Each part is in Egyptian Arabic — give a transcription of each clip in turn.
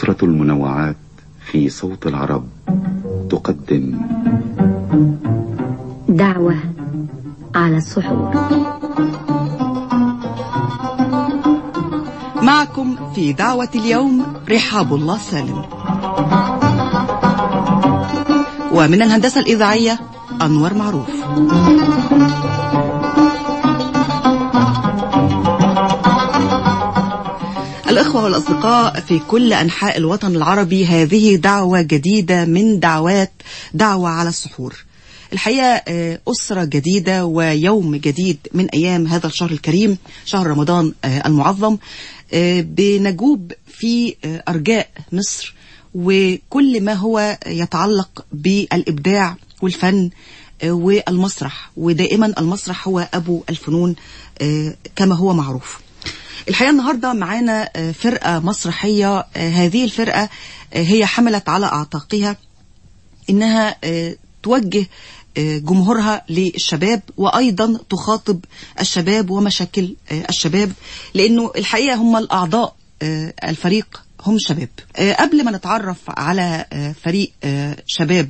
أسرة المنوعات في صوت العرب تقدم دعوة على السحور معكم في دعوة اليوم رحاب الله سالم ومن الهندسة الإذاعية أنور معروف الأخوة والأصدقاء في كل أنحاء الوطن العربي هذه دعوة جديدة من دعوات دعوة على السحور الحقيقة أسرة جديدة ويوم جديد من أيام هذا الشهر الكريم شهر رمضان المعظم بنجوب في أرجاء مصر وكل ما هو يتعلق بالإبداع والفن والمسرح ودائما المسرح هو أبو الفنون كما هو معروف الحقيقة النهاردة معانا فرقة مسرحية هذه الفرقة هي حملت على أعتاقها إنها توجه جمهورها للشباب وأيضا تخاطب الشباب ومشاكل الشباب لأنه الحقيقة هم الأعضاء الفريق هم شباب قبل ما نتعرف على فريق شباب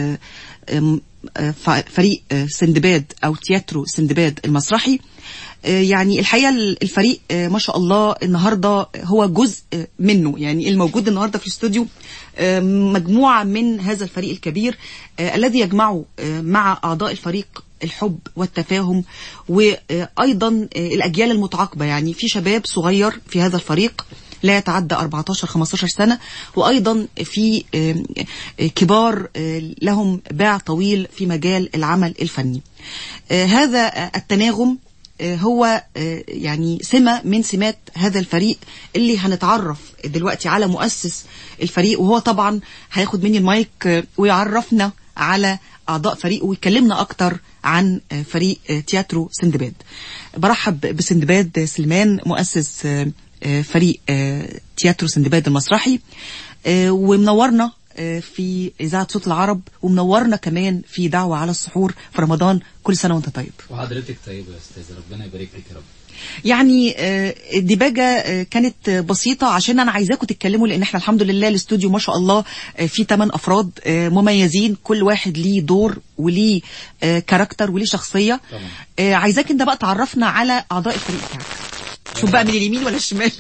فريق سندباد أو تياترو سندباد المسرحي يعني الحقيقة الفريق ما شاء الله النهاردة هو جزء منه يعني الموجود النهاردة في الاستوديو مجموعة من هذا الفريق الكبير الذي يجمعه مع أعضاء الفريق الحب والتفاهم وأيضا الأجيال المتعاقبة يعني في شباب صغير في هذا الفريق لا يتعدى 14 15 سنة وأيضا في كبار لهم باع طويل في مجال العمل الفني هذا التناغم هو يعني سمة من سمات هذا الفريق اللي هنتعرف دلوقتي على مؤسس الفريق وهو طبعا هياخد مني المايك ويعرفنا على أعضاء فريقه ويكلمنا أكتر عن فريق تياترو سندباد برحب بسندباد سلمان مؤسس فريق تياترو سندباد المسرحي ومنورنا في إذاعة صوت العرب ومنورنا كمان في دعوة على السحور في رمضان كل سنة وانت طيب وحضرتك طيبة يا أستاذ ربنا يبارك لك يا رب يعني الديباجة كانت بسيطة عشان أنا عايزاكم تتكلموا لأن احنا الحمد لله الاستوديو ما شاء الله في 8 أفراد مميزين كل واحد ليه دور وليه كاركتر وليه شخصية طبعا. عايزاك انت بقى تعرفنا على أعضاء الفريق بتاعك شوف بقى من اليمين ولا الشمال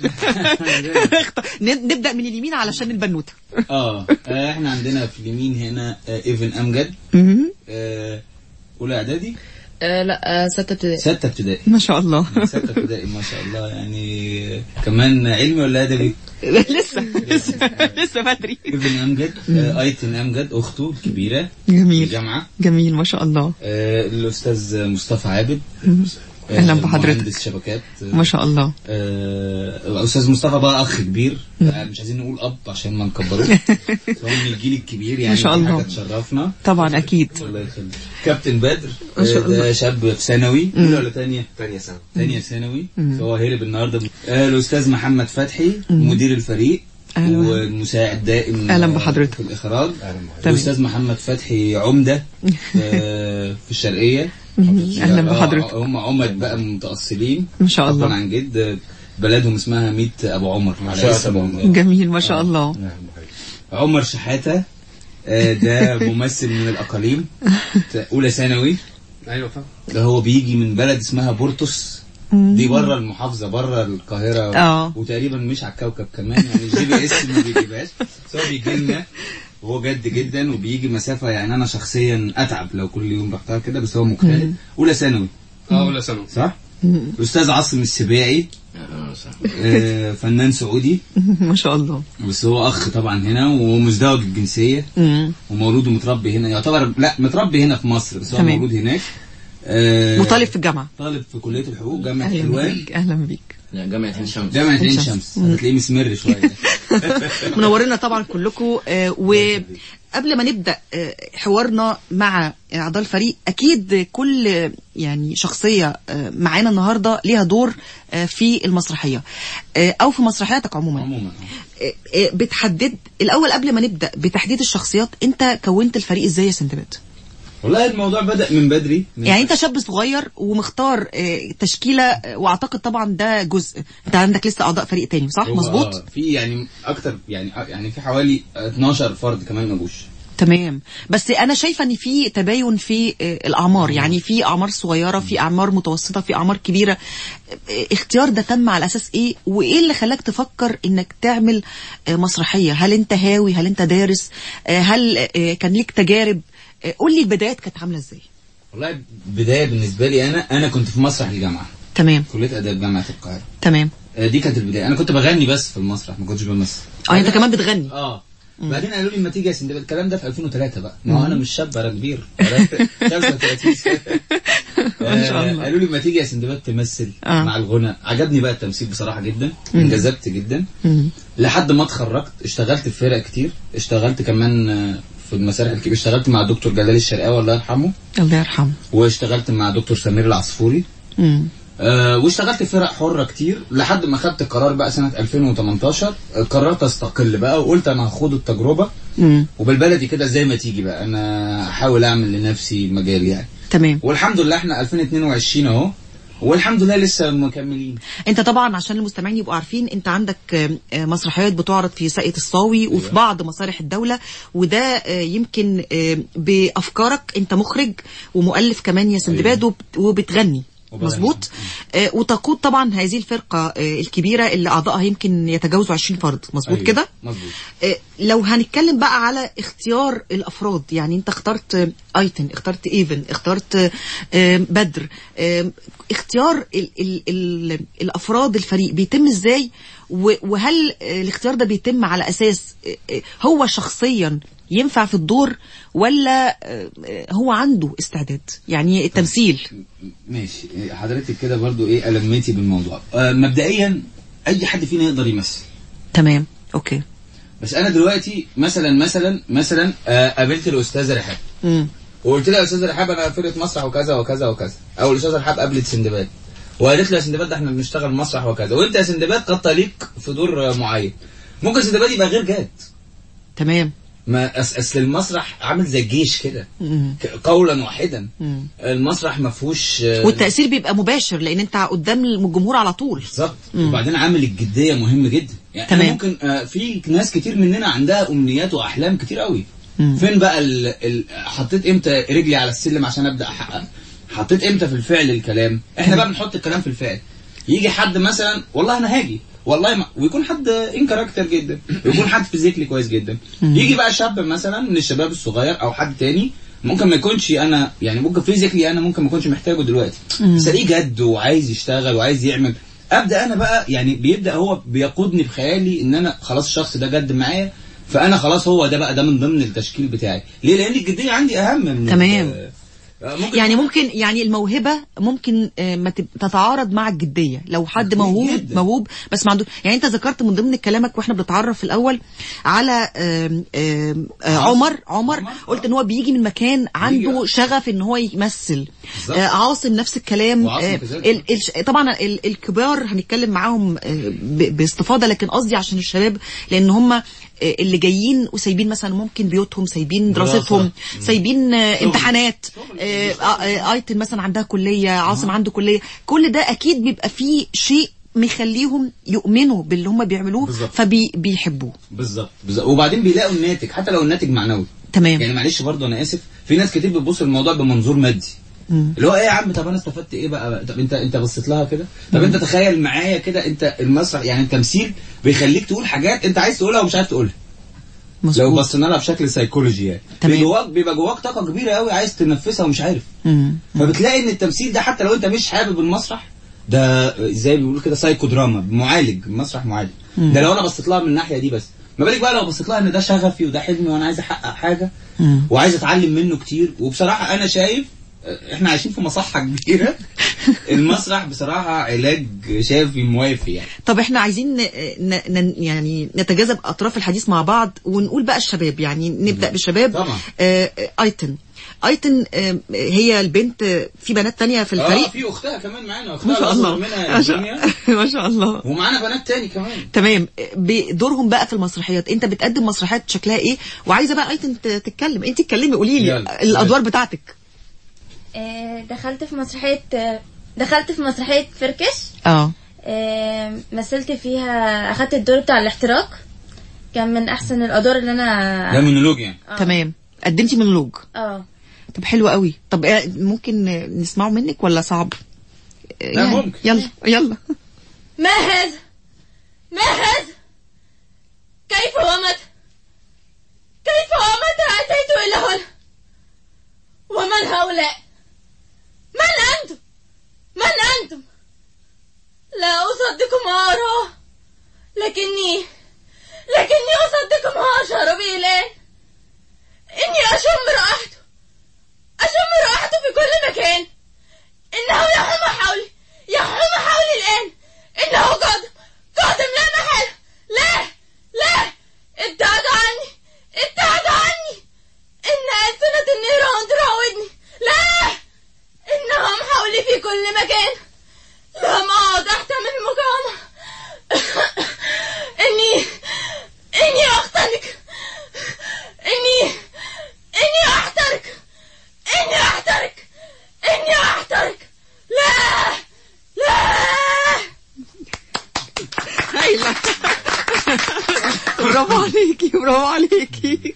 نبدأ من اليمين علشان البنوتة اه احنا عندنا في اليمين هنا ايفن امجد آه، اولى اعدادي آه لا آه ستة ابتدائي ستة ابتدائي ما شاء الله ستة ابتدائي ما شاء الله يعني كمان علمي ولا ادبي لسه لسه لسه بدري ايفن امجد آه، ايتن امجد اخته الكبيرة في جميل الجامعة جميل ما شاء الله آه، الاستاذ مصطفى عابد آه، أهلا بحضرتك. مهندس شبكات آه، ما شاء الله آه، استاذ مصطفى بقى اخ كبير آه، مش عايزين نقول اب عشان ما نكبروش هو من الجيل الكبير يعني ما شاء دي الله. حاجه تشرفنا طبعا أكيد الله يخليك كابتن بدر ما شاء آه، ده شاب في ثانوي اولى ولا ثانيه ثانية سنة ثانيه ثانوي فهو هرب النهارده آه، الاستاذ محمد فتحي مدير الفريق أهلا. والمساعد دائم أهلا آه، بحضرتك. في الاخراج أهلا بحضرتك. تمام. الاستاذ محمد فتحي عمده آه، في الشرقيه أهلا بحضرتك. آه، هم عمد بقى متأصلين ما شاء الله. فضلاً عن جد بلدهم اسمها ميت ابو عمر على شاء اسم الله. جميل ما شاء الله نعم بحضرتك. عمر شحاتة آه، ده ممثل من الأقاليم أولى ثانوي أيوة فاهم ده هو بيجي من بلد اسمها بورتوس دي بره المحافظة بره القاهرة آه. وتقريبا مش على الكوكب كمان يعني الجي بي اس ما بيجيبهاش بس هو بيجي لنا وهو جد جدا وبيجي مسافة يعني أنا شخصيا أتعب لو كل يوم رحتها كده بس هو مجتهد أولى ثانوي اه أولى ثانوي صح؟ الأستاذ عاصم السباعي آه، فنان سعودي ما شاء الله بس هو أخ طبعا هنا وهو مزدوج الجنسية مم. ومولود ومتربي هنا يعتبر لا متربي هنا في مصر بس هو تمام. مولود هناك آه، وطالب في الجامعة طالب في كلية الحقوق جامعة أهلا حلوان بيك أهلا بيك لا جامعة عين شمس جامعة عين عين شمس هتلاقيه مسمر شوية منورنا طبعا كلكم آه، وقبل ما نبدا آه، حوارنا مع اعضاء الفريق اكيد كل آه، يعني شخصيه آه، معانا النهارده ليها دور آه، في المسرحيه آه، او في مسرحياتك عموما عموما آه، آه، بتحدد الاول قبل ما نبدا بتحديد الشخصيات انت كونت الفريق ازاي يا سندباد والله الموضوع بدا من بدري من يعني انت شاب صغير ومختار آه، تشكيله آه، واعتقد طبعا ده جزء انت عندك لسه اعضاء فريق تاني صح هو مظبوط آه، في يعني اكتر يعني يعني في حوالي 12 فرد كمان ما جوش تمام بس انا شايفه ان في تباين في آه، الاعمار يعني في اعمار صغيره في اعمار متوسطه في اعمار كبيره آه، اختيار ده تم على اساس ايه وايه اللي خلاك تفكر انك تعمل آه، مسرحيه هل انت هاوي هل انت دارس آه، هل آه، كان ليك تجارب آه، قول لي البدايات كانت عامله ازاي والله بدايه بالنسبه لي انا انا كنت في مسرح الجامعه تمام كليه اداب جامعه القاهره تمام آه، دي كانت البدايه انا كنت بغني بس في المسرح ما كنتش بمثل اه انت كمان بتغني اه بعدين قالوا لي ما تيجي يا سندباد الكلام ده في 2003 بقى ما هو انا مش شاب انا كبير أنا 35 سنه ما شاء آه، الله. قالوا لي ما تيجي يا سندباد تمثل آه. مع الغنى عجبني بقى التمثيل بصراحه جدا انجذبت جدا مم. لحد ما اتخرجت اشتغلت في فرق كتير اشتغلت كمان آه، في المسارح الكبيره اشتغلت مع دكتور جلال الشرقاوي الله يرحمه الله يرحمه واشتغلت مع دكتور سمير العصفوري مم. أه واشتغلت في فرق حرة كتير لحد ما خدت قرار بقى سنة 2018 آه، قررت استقل بقى وقلت انا هاخد التجربة مم. وبالبلدي كده زي ما تيجي بقى انا هحاول اعمل لنفسي مجال يعني تمام والحمد لله احنا 2022 اهو والحمد لله لسه مكملين انت طبعا عشان المستمعين يبقوا عارفين انت عندك آه، آه، مسرحيات بتعرض في ساقية الصاوي وفي بعض مسارح الدولة وده آه، يمكن آه، بافكارك انت مخرج ومؤلف كمان يا سندباد وبت- وبتغني وبغني. مظبوط آه، وتقود طبعا هذه الفرقة آه، الكبيرة اللي أعضائها يمكن يتجاوزوا 20 فرد مظبوط أيوة، كده مظبوط آه، لو هنتكلم بقى على اختيار الافراد يعني انت اخترت آه، ايتن اخترت ايفن اخترت آه، بدر آه، اختيار ال ال ال الافراد الفريق بيتم ازاي و- وهل آه، الاختيار ده بيتم على اساس آه، آه، هو شخصيا ينفع في الدور ولا آه، آه، هو عنده استعداد يعني التمثيل ماشي حضرتك كده برضو ايه ألمتي بالموضوع أه مبدئيا اي حد فينا يقدر يمثل تمام اوكي بس انا دلوقتي مثلا مثلا مثلا آه، قابلت الاستاذه رحاب مم. وقلت لها يا استاذه رحاب انا فرقه مسرح وكذا وكذا وكذا او الاستاذه رحاب قابلت سندباد وقالت لي يا سندباد ده احنا بنشتغل مسرح وكذا وانت يا سندباد قد تليق في دور آه، معين ممكن سندباد يبقى غير جاد تمام ما أس- اصل المسرح عامل زي الجيش كده مم. ك- قولا واحدا مم. المسرح ما فيهوش آه، والتأثير بيبقى مباشر لأن أنت قدام الجمهور على طول بالظبط وبعدين عامل الجديه مهم جدا يعني تمام. أنا ممكن آه، في ناس كتير مننا عندها امنيات واحلام كتير قوي مم. فين بقى ال... ال... حطيت امتى رجلي على السلم عشان ابدا احقق حطيت امتى في الفعل الكلام احنا بقى بنحط الكلام في الفعل يجي حد مثلا والله انا هاجي والله ما ويكون حد ان كاركتر جدا ويكون حد فيزيكلي كويس جدا يجي بقى شاب مثلا من الشباب الصغير او حد تاني ممكن ما يكونش انا يعني ممكن فيزيكلي انا ممكن ما اكونش محتاجه دلوقتي بس الاقيه جد وعايز يشتغل وعايز يعمل ابدا انا بقى يعني بيبدا هو بيقودني بخيالي ان انا خلاص الشخص ده جد معايا فانا خلاص هو ده بقى ده من ضمن التشكيل بتاعي ليه لان الجديه عندي اهم من تمام. ال- آه، ممكن يعني ممكن يعني الموهبة ممكن آه، ما تب- تتعارض مع الجدية لو حد أكيد موهوب جداً. موهوب بس ما عنده يعني انت ذكرت من ضمن كلامك واحنا بنتعرف في الاول على آم، آم، آه، عمر عمر عمر، قلت ان هو بيجي من مكان عنده بيجي. شغف ان هو يمثل بالظبط. آه، عاصم نفس الكلام وعاصم آه، كذلك. ال- ال- طبعا ال- الكبار هنتكلم معاهم آه، ب- باستفاضه لكن قصدي عشان الشباب لان هم اللي جايين وسايبين مثلا ممكن بيوتهم سايبين دراسة. دراستهم سايبين آه، شغل. امتحانات آه، آه، آه، ايتن مثلا عندها كليه عاصم عنده كليه كل ده اكيد بيبقى فيه شيء مخليهم يؤمنوا باللي هم بيعملوه بالظبط. فبيحبوه بالظبط بالظبط وبعدين بيلاقوا الناتج حتى لو الناتج معنوي تمام يعني معلش برضه انا اسف في ناس كتير بتبص للموضوع بمنظور مادي مم. اللي هو ايه يا عم طب انا استفدت ايه بقى طب انت انت بصيت لها كده طب انت تخيل معايا كده انت المسرح يعني التمثيل بيخليك تقول حاجات انت عايز تقولها ومش عارف تقولها لو مظبوط بصينا لها بشكل سيكولوجي يعني تمام. بيبقى جواك بيبقى جواك طاقه كبيره قوي عايز تنفسها ومش عارف مم. فبتلاقي ان التمثيل ده حتى لو انت مش حابب المسرح ده زي ما بيقولوا كده سايكو دراما معالج المسرح معالج ده لو انا بصيت لها من الناحيه دي بس ما بالك بقى لو بصيت لها ان ده شغفي وده حلمي وانا عايز احقق حاجه مم. وعايز اتعلم منه كتير وبصراحه انا شايف اه، احنا عايشين في مصحه كبيره المسرح بصراحه علاج شافي موافي يعني طب احنا عايزين ن... ن... ن... يعني نتجاذب اطراف الحديث مع بعض ونقول بقى الشباب يعني نبدا بالشباب طبعا. آه آه، ايتن ايتن آه هي البنت آه، في بنات تانية في اه الفريق في اختها كمان معانا ما اختها شاء الأصغر الله منها ما شاء, دنيا ما شاء الله ومعانا بنات تاني كمان تمام بدورهم بقى في المسرحيات انت بتقدم مسرحيات شكلها ايه وعايزه بقى ايتن ت- تتكلم انت اتكلمي قولي لي يلا. الادوار بتاعتك آه، دخلت في مسرحية آه، دخلت في مسرحية فركش اه آه، مثلت فيها أخدت الدور بتاع الاحتراق كان من أحسن الأدوار اللي ده أنا مونولوج يعني تمام قدمتي مونولوج اه طب حلو قوي طب آه، ممكن آه، نسمعه منك ولا صعب آه، لا، يعني ممكن. يلا يلا ما هذا ما هذا كيف ومتى كيف ومتى أتيت إلى هنا ومن هؤلاء من أنتم من أنتم لا أصدق ما أراه لكني لكني أصدق ما أشعر به الآن إني أشم رائحته أشم رائحته في كل مكان إنه يحوم حولي يحوم حولي الآن إنه قادم قادم لا محالة لا لا ابتعد عني ابتعد عني إن ألسنة النيران تراودني لا إنهم حولي في كل مكان لم أعد أحتمل المقاومة إني إني أختنق إني إني أحترق إني أحترق إني أحترق لا لا هايلة برافو عليكي برافو عليكي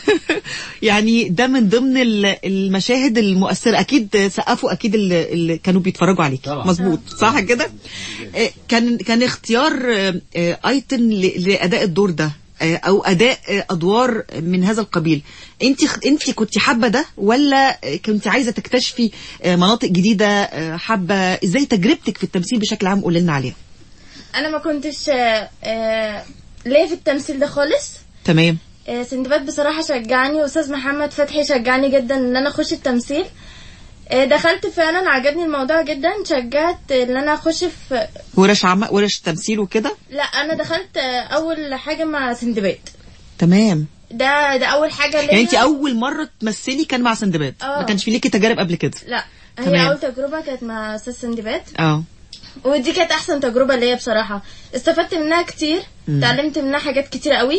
يعني ده من ضمن ال- المشاهد المؤثرة أكيد سقفوا أكيد اللي اللي كانوا بيتفرجوا عليكي طبعا. مظبوط صح كده آه، كان كان اختيار آه، آه، ايتن ل- لأداء الدور ده آه، او اداء آه، ادوار من هذا القبيل انت انت كنت حابه ده ولا آه، كنت عايزه تكتشفي آه، مناطق جديده آه، حابه ازاي تجربتك في التمثيل بشكل عام قولي لنا عليها أنا ما كنتش آه، آه، ليا في التمثيل ده خالص تمام آه، سندباد بصراحة شجعني وأستاذ محمد فتحي شجعني جدا إن أنا أخش التمثيل آه، دخلت فعلا عجبني الموضوع جدا شجعت إن أنا أخش في ورش عم ورش تمثيل وكده لا أنا دخلت آه، أول حاجة مع سندباد تمام ده ده أول حاجة ليا يعني انت اول مره تمثلي كان مع سندباد آه. ما كانش في ليكي تجارب قبل كده لا هي تمام. أول تجربة كانت مع أستاذ سندباد اه ودي كانت احسن تجربه ليا بصراحه استفدت منها كتير اتعلمت منها حاجات كتير قوي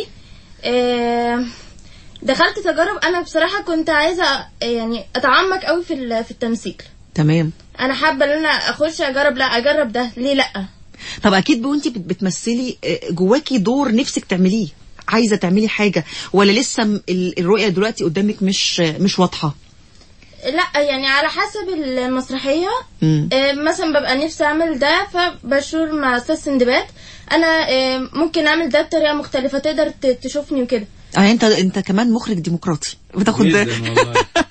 آه، دخلت تجارب انا بصراحه كنت عايزه يعني اتعمق قوي في ال- في التمثيل تمام انا حابه ان انا اخش اجرب لا اجرب ده ليه لا طب اكيد وانت بت- بتمثلي آه، جواكي دور نفسك تعمليه عايزه تعملي حاجه ولا لسه م- ال- الرؤيه دلوقتي قدامك مش آه، مش واضحه لا يعني على حسب المسرحيه مم. آه، مثلا ببقى نفسي اعمل ده فبشور مع استاذ سندباد انا آه، ممكن اعمل ده بطريقه مختلفه تقدر ت- تشوفني وكده اه انت انت كمان مخرج ديمقراطي بتاخد جداً والله.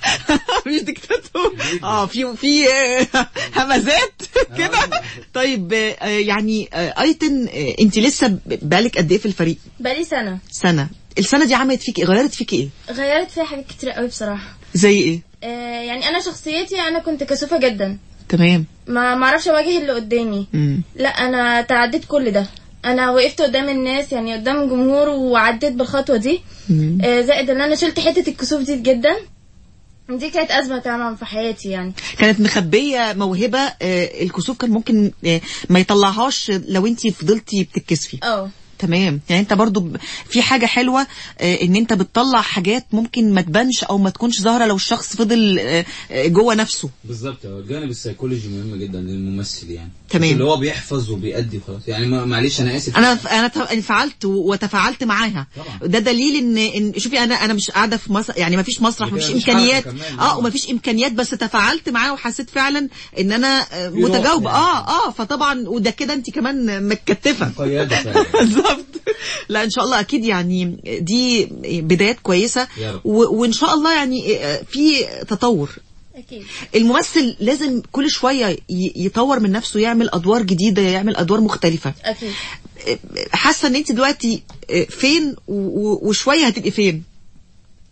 مش ديكتاتور اه في في آه، همزات كده طيب آه، يعني آه، ايتن آه، انت لسه ب- بقالك قد ايه في الفريق بقالي سنه سنه السنه دي عملت فيكي إيه؟ غيرت فيكي ايه غيرت فيها حاجات كتير قوي بصراحه زي ايه آه، يعني انا شخصيتي انا كنت كسوفه جدا تمام ما ما اعرفش اواجه اللي قدامي مم. لا انا تعديت كل ده انا وقفت قدام الناس يعني قدام الجمهور وعديت بالخطوه دي مم. آه، زائد ان انا شلت حته الكسوف دي جدا دي كانت ازمه طبعا في حياتي يعني كانت مخبيه موهبه آه، الكسوف كان ممكن آه، ما يطلعهاش لو انت فضلتي بتتكسفي اه تمام يعني انت برضو ب- في حاجة حلوة آه، ان انت بتطلع حاجات ممكن ما تبانش او ما تكونش ظاهرة لو الشخص فضل آه، آه، جوه نفسه بالظبط هو الجانب السيكولوجي مهم جدا للممثل يعني تمام. مش اللي هو بيحفظ وبيأدي خلاص يعني ما- معلش انا اسف انا انا ت- انفعلت و- وتفاعلت معاها طبعا. ده دليل ان ان شوفي انا انا مش قاعده في مصر يعني ما فيش مسرح ده ما فيش مش امكانيات حركة كمان. اه وما فيش امكانيات بس تفاعلت معاها وحسيت فعلا ان انا آه، في روح متجاوبه يعني. اه اه فطبعا وده كده انت كمان متكتفه قيادة فعلا بالظبط لا ان شاء الله اكيد يعني دي بدايات كويسه يا رب. و- وان شاء الله يعني في تطور اكيد الممثل لازم كل شويه ي- يطور من نفسه يعمل ادوار جديده يعمل ادوار مختلفه اكيد حاسه ان انت دلوقتي فين و- و- وشويه هتبقي فين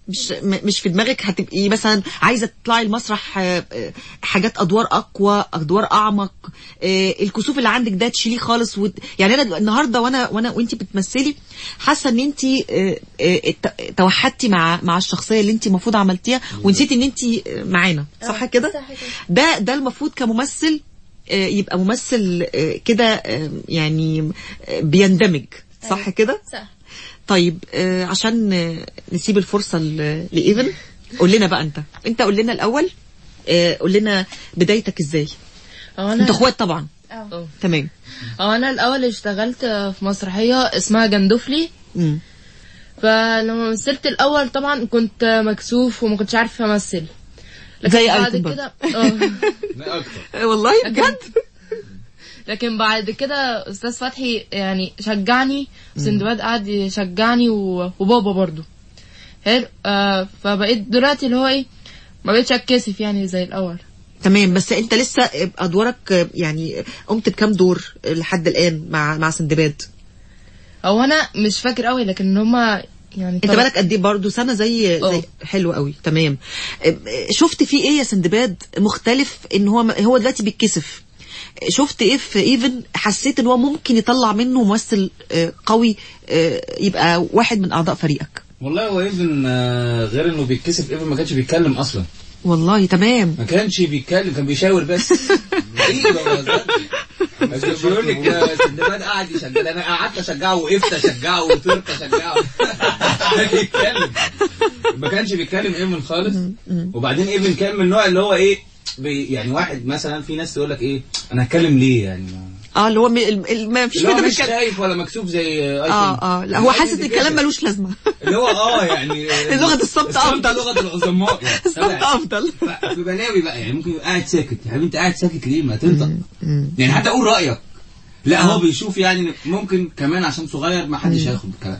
مش م- مش في دماغك هتبقي مثلا عايزه تطلعي المسرح آه، آه، حاجات ادوار اقوى ادوار اعمق آه، الكسوف اللي عندك ده تشيليه خالص وت... يعني انا النهارده وانا وانا وانت بتمثلي حاسه ان انت آه، آه، ت- توحدتي مع مع الشخصيه اللي انت المفروض عملتيها ونسيتي ان انت معانا صح كده صح كده. ده ده المفروض كممثل آه، يبقى ممثل آه، كده آه، يعني آه، بيندمج صح كده صح طيب آه، عشان آه، نسيب الفرصة ل- لإيفن قول لنا بقى انت انت قول لنا الأول آه، قول لنا بدايتك ازاي هو انت انا اخوات طبعا اه تمام هو انا الاول اشتغلت في مسرحيه اسمها جندفلي مم. فلما مثلت الاول طبعا كنت مكسوف وما كنتش عارفه امثل لكن زي بعد أيتن كده اه لا اكتر آه، والله بجد لكن بعد كده استاذ فتحي يعني شجعني وسندباد قعد يشجعني و- وبابا برضو حلو آه فبقيت دلوقتي اللي هو ايه ما بقتش اتكسف يعني زي الاول تمام بس انت لسه ادوارك آه، يعني قمت بكام دور لحد الآن مع مع سندباد او انا مش فاكر قوي لكن هما يعني انت طلع- بالك قد ايه برضه سنه زي زي اه. حلو قوي تمام اه، شفت فيه ايه يا سندباد مختلف ان هو هو دلوقتي بيتكسف شفت ايه في ايفن حسيت ان هو ممكن يطلع منه ممثل اه، قوي اه، يبقى واحد من اعضاء فريقك والله هو ايفن آه، غير انه بيتكسف ايفن ما كانش بيتكلم اصلا والله تمام ما كانش بيتكلم كان بيشاور بس حقيقي ما بهزرش. بس كان بيقول لك آه، سندباد قاعد يشجع انا قعدت اشجعه وقفت اشجعه وطرت اشجعه بيتكلم ما كانش بيتكلم ايفن خالص وبعدين ايفن كان من النوع اللي هو ايه بي يعني واحد مثلا في ناس تقول لك ايه انا هتكلم ليه يعني ما- اه اللي هو م- ال- ال- ما فيش اللي هو فايده مش بالكلام خايف ولا مكسوف زي آه، اه اه لا هو حاسس ان الكلام ملوش لازمه اللي هو اه يعني لغة الصمت أفضل. لغه العظماء يعني. الصمت افضل ف- في بلاوي بقى يعني ممكن يبقى قاعد ساكت يا حبيبي انت قاعد ساكت ليه ما تنطق يعني حتى قول رايك لا هو بيشوف يعني إن ممكن كمان عشان صغير ما حدش هياخد بالكلام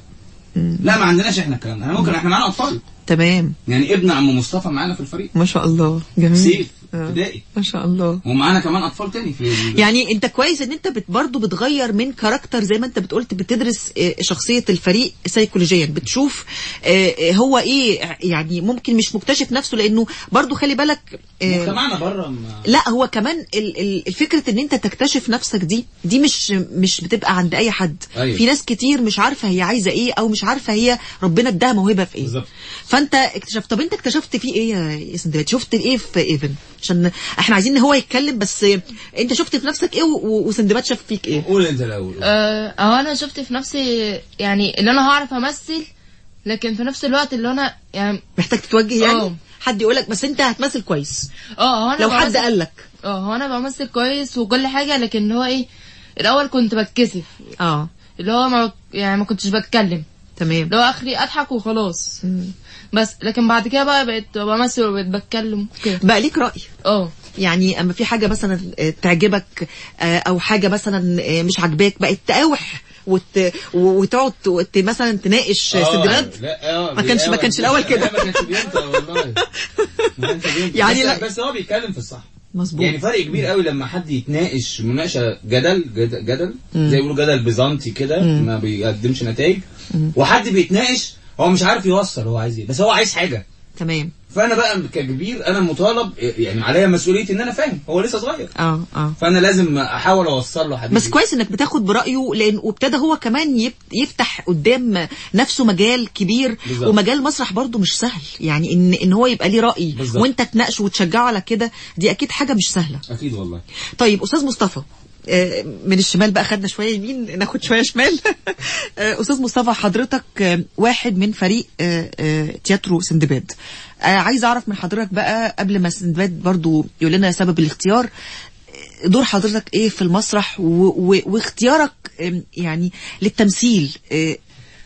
لا ما عندناش احنا الكلام ده احنا ممكن احنا معانا اطفال تمام يعني ابن عم مصطفى معانا في الفريق ما شاء الله جميل سيف آه. ابتدائي ما شاء الله ومعانا كمان اطفال تاني في ال- يعني انت كويس ان انت بت برضه بتغير من كاركتر زي ما انت بتقولت بتدرس اه، شخصية الفريق سيكولوجيا بتشوف اه، اه، هو ايه يعني ممكن مش مكتشف نفسه لانه برضه خلي بالك اه، مجتمعنا بره ما- لا هو كمان ال- ال- الفكرة ان انت تكتشف نفسك دي دي مش مش بتبقى عند اي حد أيوة. في ناس كتير مش عارفة هي عايزة ايه او مش عارفة هي ربنا اداها موهبة في ايه بالظبط. فانت اكتشفت طب انت اكتشفت فيه ايه يا يا سندباد شفت ايه في ايفن عشان احنا عايزين ان هو يتكلم بس انت شفت في نفسك ايه و- و- وسندباد شاف فيك ايه قول انت الاول آه، اهو انا شفت في نفسي يعني اللي انا هعرف امثل لكن في نفس الوقت اللي انا يعني محتاج تتوجه يعني اه. حد يقولك بس انت هتمثل كويس اه هو انا لو حد بمثل- قال لك اه هو انا بمثل كويس وكل حاجه لكن هو ايه الاول كنت بتكسف اه اللي هو ما يعني ما كنتش بتكلم تمام اللي هو اخري اضحك وخلاص بس لكن بعد كده بقى بقيت بمثل وبقيت بتكلم كده بقى ليك رأي اه يعني اما في حاجة مثلا آه، تعجبك آه، او حاجة مثلا آه، مش عاجباك بقت تقاوح وت... و- وتقعد ت- مثلا تناقش آه، سندباد لا اه ما كانش- ما كانش الأول كده. لا ما كانش بينطق والله ما كانش بينطق. يعني بس, لا- بس هو بيتكلم في الصح مظبوط يعني فرق كبير قوي لما حد يتناقش مناقشه جدل جدل, جدل زي بيقولوا جدل بيزنطي كده ما بيقدمش نتائج وحد بيتناقش هو مش عارف يوصل هو عايز ايه بس هو عايز حاجه تمام فانا بقى ككبير انا مطالب يعني عليا مسؤوليه ان انا فاهم هو لسه صغير اه اه فانا لازم احاول اوصل له حبيبي بس كويس انك بتاخد برأيه لان وابتدى هو كمان يب- يفتح قدام نفسه مجال كبير بالظبط. ومجال مسرح برضه مش سهل يعني ان ان هو يبقى ليه رأي بالظبط. وانت تناقشه وتشجعه على كده دي اكيد حاجة مش سهلة اكيد والله طيب استاذ مصطفى آه، من الشمال بقى خدنا شويه يمين ناخد شويه شمال آه، استاذ مصطفى حضرتك آه، واحد من فريق آه، آه، تياترو سندباد آه، عايز اعرف من حضرتك بقى قبل ما سندباد برضو يقول لنا سبب الاختيار آه، دور حضرتك ايه في المسرح و- و- واختيارك آه، يعني للتمثيل آه،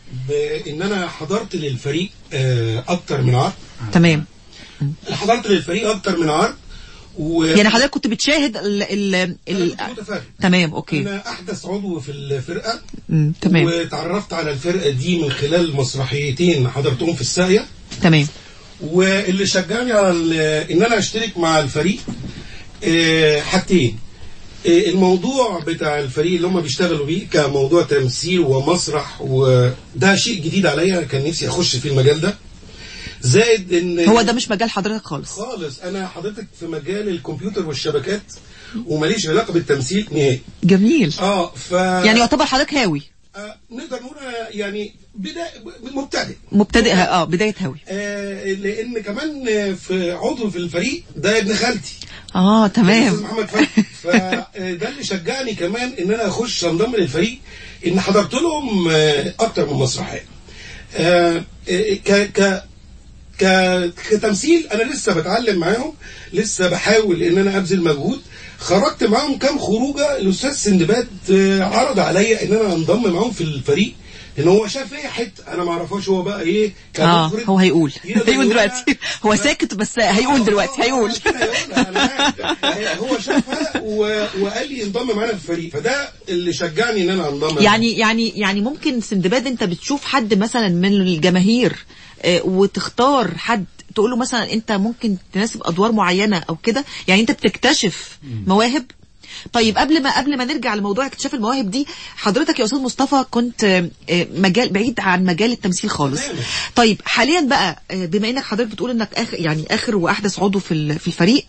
بان انا حضرت للفريق آه، اكتر من عرض تمام حضرت للفريق اكتر من عرض و يعني حضرتك كنت بتشاهد ال ال أنا ال كنت متفرج تمام اوكي انا احدث عضو في الفرقه مم، تمام وتعرفت على الفرقه دي من خلال مسرحيتين حضرتهم في الساقيه تمام واللي شجعني على ال- ان انا اشترك مع الفريق آه، حاجتين آه، الموضوع بتاع الفريق اللي هم بيشتغلوا بيه كموضوع تمثيل ومسرح وده شيء جديد عليا كان نفسي اخش في المجال ده زائد ان هو ده مش مجال حضرتك خالص خالص انا حضرتك في مجال الكمبيوتر والشبكات وماليش علاقه بالتمثيل نهائي جميل اه ف يعني يعتبر حضرتك هاوي آه نقدر نقول أنا يعني بدايه مبتدئ مبتدئ اه بدايه هاوي آه لان كمان في عضو في الفريق ده ابن خالتي اه الاستاذ تمام محمد فتحي فده اللي شجعني كمان ان انا اخش انضم للفريق ان حضرت لهم آه، اكتر من مسرحيه آه، آه، ك ك ك كتمثيل انا لسه بتعلم معاهم لسه بحاول ان انا ابذل مجهود خرجت معاهم كام خروجه الاستاذ سندباد آه، عرض عليا ان انا انضم معاهم في الفريق ان هو شاف ايه حته انا ما اعرفهاش هو بقى ايه اه كمخرج هو هيقول يقدر هيقول يقولها. دلوقتي هو ساكت بس هيقول دلوقتي هيقول كده هيقولها، أنا عارف. هو شافها و... وقال لي انضم معانا في الفريق فده اللي شجعني ان انا انضم يعني يعني يعني ممكن سندباد انت بتشوف حد مثلا من الجماهير آه، وتختار حد تقول له مثلا انت ممكن تناسب ادوار معينه او كده يعني انت بتكتشف مواهب طيب قبل ما قبل ما نرجع لموضوع اكتشاف المواهب دي حضرتك يا استاذ مصطفى كنت آه، آه، مجال بعيد عن مجال التمثيل خالص تماما. طيب حاليا بقى آه، بما انك حضرتك بتقول انك اخر يعني اخر واحدث عضو في ال- في الفريق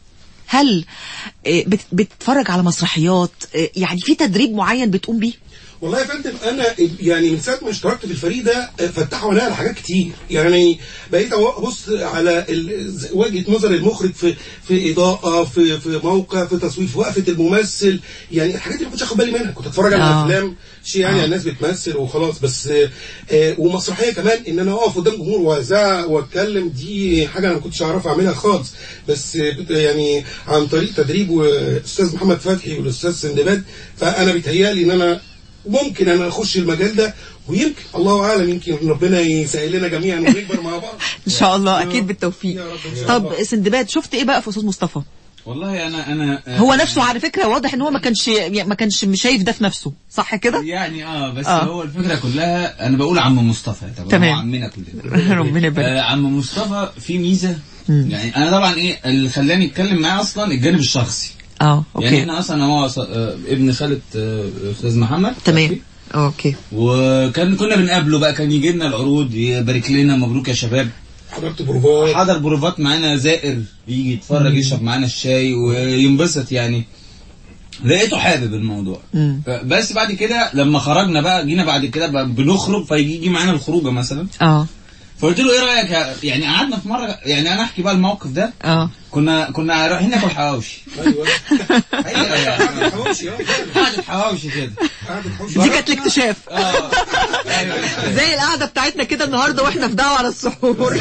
هل آه، بت- بتتفرج على مسرحيات آه، يعني في تدريب معين بتقوم بيه والله يا فندم انا يعني من ساعه ما اشتركت في الفريق ده فتحوا عليا على حاجات كتير يعني بقيت ابص على ال- وجهه نظر المخرج في في اضاءه في في موقع في تصوير في وقفه الممثل يعني الحاجات دي ما كنتش اخد بالي منها كنت اتفرج على آه. افلام شيء يعني الناس بتمثل وخلاص بس آه، آه، ومسرحيه كمان ان انا اقف قدام جمهور وازعق واتكلم دي حاجه انا ما كنتش اعرف اعملها خالص بس آه، بت- يعني عن طريق تدريب والاستاذ محمد فتحي والاستاذ سندباد فانا بيتهيألي ان انا ممكن انا اخش المجال ده ويمكن الله اعلم يمكن ربنا يسهل لنا جميعا ونكبر مع بعض ان شاء الله يا اكيد رب. بالتوفيق يا رب إن شاء طب الله. سندباد شفت ايه بقى في استاذ مصطفى والله انا انا هو نفسه على فكره واضح ان هو ما كانش يعني ما كانش شايف ده في نفسه صح كده يعني اه بس آه. آه. هو الفكره كلها انا بقول عم مصطفى طبعا تمام. هو عمنا كلنا ربنا يبارك آه عم مصطفى في ميزه يعني انا طبعا ايه اللي خلاني اتكلم معاه اصلا الجانب الشخصي اه يعني اوكي احنا اصلا هو ص- آه ابن خالة آه استاذ محمد تمام اوكي وكان كنا بنقابله بقى كان يجي لنا العروض يبارك لنا مبروك يا شباب حضرت بروفات حضر بروفات معانا زائر يجي يتفرج يشرب معانا الشاي وينبسط يعني لقيته حابب الموضوع مم. بس بعد كده لما خرجنا بقى جينا بعد كده بقى بنخرج فيجي يجي معانا الخروجه مثلا اه فقلت له ايه رايك يا- يعني قعدنا في مره يعني انا احكي بقى الموقف ده اه كنا كنا رايحين ناكل حواوشي ايوه حقيقة يعني. حواوشي اه قعدة حواوشي كده قعدة حواوشي دي كانت الاكتشاف اه ايوه زي القعده بتاعتنا كده النهارده واحنا في دعوه على السحور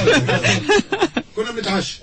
كنا بنتعشى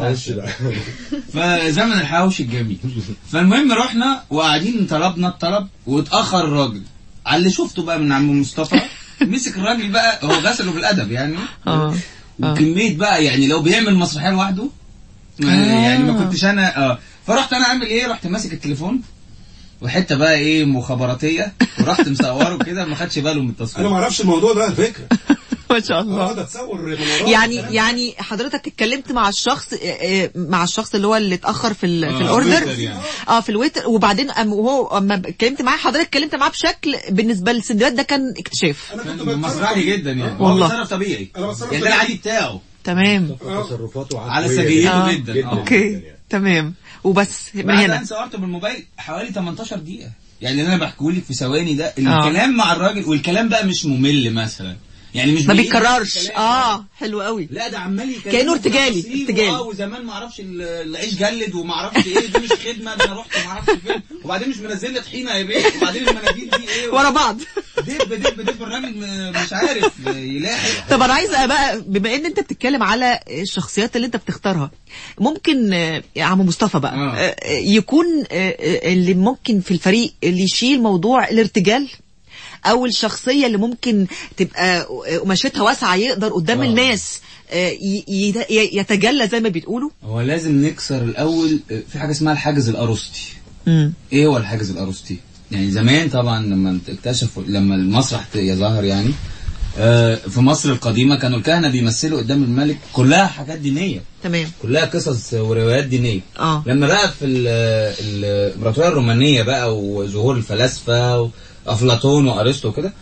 فزمن الحواوشي الجميل فالمهم رحنا وقاعدين طلبنا الطلب واتاخر الراجل على اللي شفته بقى من عم مصطفى مسك الراجل بقى هو غسله بالادب يعني اه وكميه بقى يعني لو بيعمل مسرحيه لوحده ما- يعني ما كنتش انا اه فرحت انا اعمل ايه رحت ماسك التليفون وحته بقى ايه مخابراتيه ورحت مصوره كده ما خدش باله من انا التصوير ما اعرفش الموضوع ده على فكره ما شاء الله اقعد اتصور من وراه يعني الكلام ده. يعني حضرتك اتكلمت مع الشخص آه، آه، مع الشخص اللي هو اللي اتاخر في ال- في آه، الاوردر الويتر يعني. اه في الويتر وبعدين أم وهو اما اتكلمت معاه حضرتك اتكلمت معاه بشكل بالنسبه للسندباد ده كان اكتشاف انا كنت كان بتصرف مسرحي طبيعي. جدا يعني آه. والله. هو بيتصرف طبيعي أنا بتصرف يعني ده طبيعي. العادي بتاعه تمام تصرفاته على عفوية سجيته آه. جدا جدا آه. اوكي تمام وبس من بعد هنا انا صورته بالموبايل حوالي 18 دقيقة يعني اللي انا بحكيه لك في ثواني ده الكلام مع الراجل والكلام بقى مش ممل مثلا يعني مش ما بيجي بيتكررش كلام. اه حلو قوي لا ده عمال يكلمك كأنه ارتجالي، بتفاصيل، ارتجالي. اه وزمان ما اعرفش ال- العيش جلد وما اعرفش ايه دي مش خدمه ده انا رحت ما اعرفش فين وبعدين مش منزل لي طحينه يا بيه وبعدين المناديل دي ايه ورا بعض دب دب دب الراجل م- مش عارف يلاحق طب انا عايزه بقى بما ان انت بتتكلم على الشخصيات اللي انت بتختارها ممكن آه، يا عم مصطفى بقى آه. آه، يكون آه، آه، اللي ممكن في الفريق اللي يشيل موضوع الارتجال او الشخصيه اللي ممكن تبقى آه، قماشتها واسعه يقدر قدام آه. الناس آه، ي- ي- يتجلى زي ما بيتقولوا هو لازم نكسر الاول في حاجه اسمها الحاجز الارسطي امم ايه هو الحاجز الارسطي يعني زمان طبعا لما اكتشفوا لما المسرح ت- ظهر يعني آه، في مصر القديمه كانوا الكهنه بيمثلوا قدام الملك كلها حاجات دينيه تمام كلها قصص وروايات دينيه اه لما بقى في ال- الامبراطوريه الرومانيه بقى وظهور الفلاسفه وافلاطون وارسطو وكده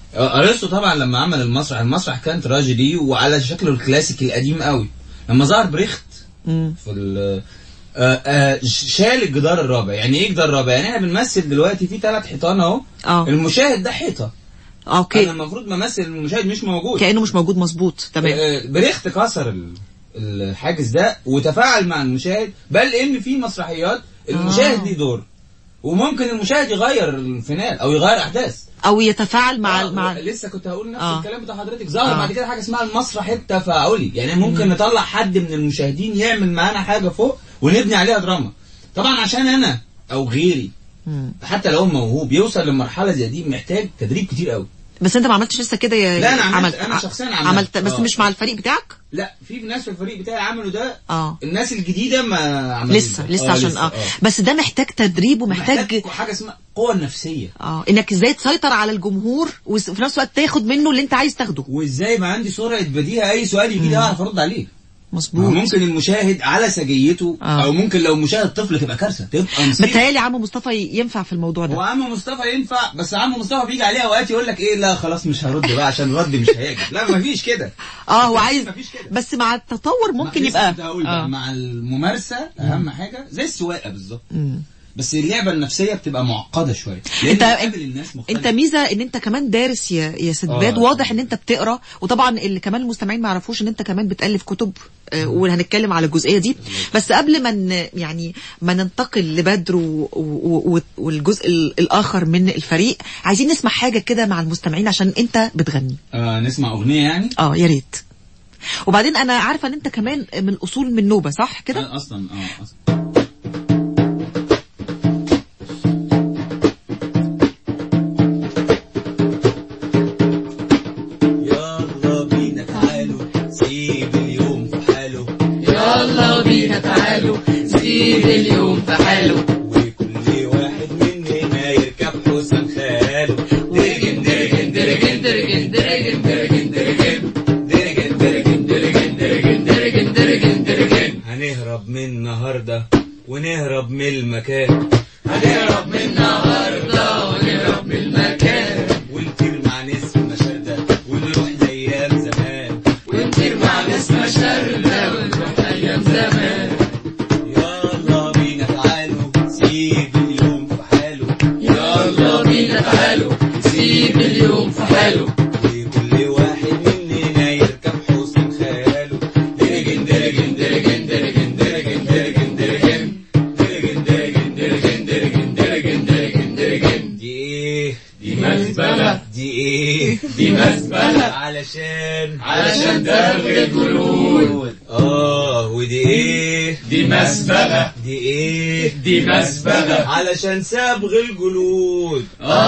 ارسطو طبعا لما عمل المسرح المسرح كان تراجيدي وعلى شكله الكلاسيكي القديم قوي لما ظهر بريخت مم. في ال آه، آه، شال الجدار الرابع يعني ايه جدار رابع يعني احنا بنمثل دلوقتي في ثلاث حيطان اهو اه المشاهد ده حيطه انا اوكي المفروض ممثل المشاهد مش موجود كانه مش موجود مظبوط تمام آه، بريخت كسر ال- الحاجز ده وتفاعل مع المشاهد بل ان في مسرحيات المشاهد آه. ليه دور وممكن المشاهد يغير الفينال او يغير احداث او يتفاعل مع آه، مع لسه كنت هقول نفس آه. الكلام بتاع حضرتك ظهر آه. بعد كده حاجه اسمها المسرح التفاعلي يعني ممكن نطلع حد من المشاهدين يعمل معانا حاجه فوق ونبني عليها دراما طبعا عشان انا او غيري مم. حتى لو موهوب يوصل لمرحله زي دي محتاج تدريب كتير قوي بس انت ما عملتش لسه كده يا لا، أنا عملت- أنا شخصياً عملت. عملت بس آه. مش مع الفريق بتاعك لا في ناس في الفريق بتاعي عملوا ده اه الناس الجديده ما عملوش لسه ده. لسه عشان اه بس ده محتاج تدريب ومحتاج محتاج حاجه اسمها قوه نفسيه اه انك ازاي تسيطر على الجمهور وفي نفس الوقت تاخد منه اللي انت عايز تاخده وازاي يبقى عندي سرعه بديهه اي سؤال يجي لي اعرف ارد عليه ما هو مظبوط ممكن المشاهد على سجيته آه. او ممكن لو مشاهد طفل تبقى كارثه تبقى مصيبه بتهيألي عم مصطفى ينفع في الموضوع هو ده عم مصطفى ينفع بس عم مصطفى بيجي عليه اوقات يقول لك ايه لا خلاص مش هرد بقى عشان رد مش هيعجب لا مفيش كده اه هو عايز مفيش كده. بس مع التطور ممكن لسه يبقى كنت هقول بقى آه. مع الممارسه اهم حاجه زي السواقه بالظبط مم. بس اللعبه النفسيه بتبقى معقده شويه لان انت بتقابل الناس مختلف انت ميزه ان انت كمان دارس يا يا سدباد آه. واضح ان انت بتقرا وطبعا اللي كمان المستمعين ما يعرفوش ان انت كمان بتالف كتب آه، وهنتكلم على الجزئيه دي بس قبل ما ن- يعني ما ننتقل لبدر و- و- و- والجزء ال- الاخر من الفريق عايزين نسمع حاجه كده مع المستمعين عشان انت بتغني آه نسمع اغنيه يعني اه يا ريت وبعدين انا عارفه ان انت كمان من اصول من نوبه صح كده أنا اصلا اه اصلا يلا بينا تعالوا سيب اليوم في حاله يلا بينا تعالوا سيب اليوم في حاله وكل واحد مننا يركب حسن خاله درجن درجن درجن درجن درجن درجن درجن درجن درجن درجن درجن درجن درجن درجن هنهرب من النهارده ونهرب من المكان هنهرب من النهارده ونهرب من المكان ونطير مع نسمة شردة ونروح لأيام زمان ونطير مع نسمة شردة ونروح أيام زمان يلا بينا تعالوا سيب اليوم في حاله يلا بينا تعالوا سيب اليوم في حاله وكل واحد مننا يركب حسن خياله درجن درجن درجن درجن درجن درجن درجن درجن درجن درجن درجن درجن درجن درجن دي ايه دي مزبلة دي ايه دي مزبلة علشان علشان تلغي الجلود اه ودي ايه دي مزبلة دي ايه دي مزبلة علشان صبغ الجلود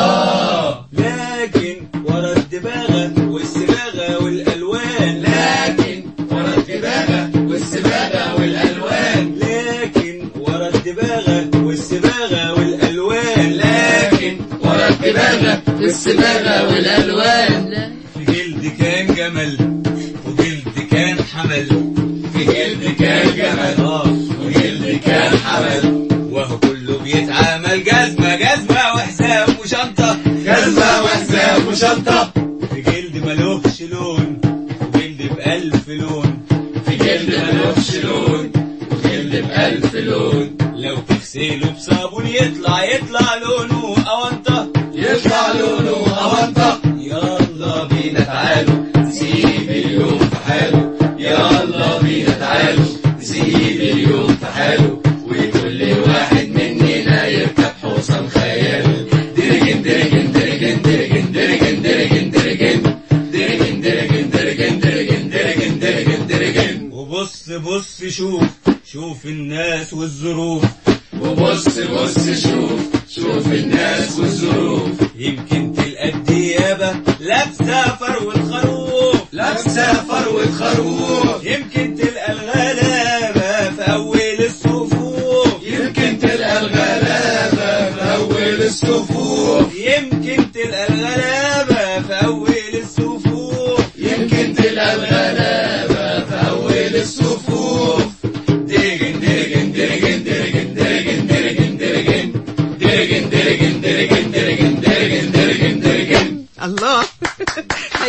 آه لكن ورا الدباغة والصباغة والألوان لكن ورا الدباغة والسباغة والألوان لكن ورا الدباغة والصباغة والألوان لكن ورا الدباغة والسباغة والألوان في جلد كان جمل وجلد كان حمل في جلد كان جمل اه وجلد كان حمل وهو كله بيتعامل جزمة جزمة وحزام وشنطة جزمة وحزام وشنطة في جلد ملوش لون وجلد بألف لون في جلد ملوش لون وجلد بألف لون لو تغسله بصابون يطلع يطلع لونه أونطة يطلع لونه أونطة يلا بينا تعالوا سيب اليوم في حاله يلا بينا تعالوا سيب اليوم في حاله وكل واحد مننا يركب حصان خياله درجن درجن درجن درجن درجن درجن درجن درجن درجن درجن درجن درجن درجن درجن وبص بص شوف شوف الناس والظروف وبص بص شوف شوف الناس والظروف يمكن تلقى الديابة لابسة فرو الخروف لابسة فروة خروف يمكن تلقى الغلابة في أول الصفوف يمكن تلقى الغلابة في أول الصفوف يمكن تلقى الغلابة في أول الصفوف يمكن تلقى الغلابة في أول الصفوف ديجن ديجن ديجن ديجن ديجن ديجن ديجن درجن درجن درجن درجن درجن درجن درجن الله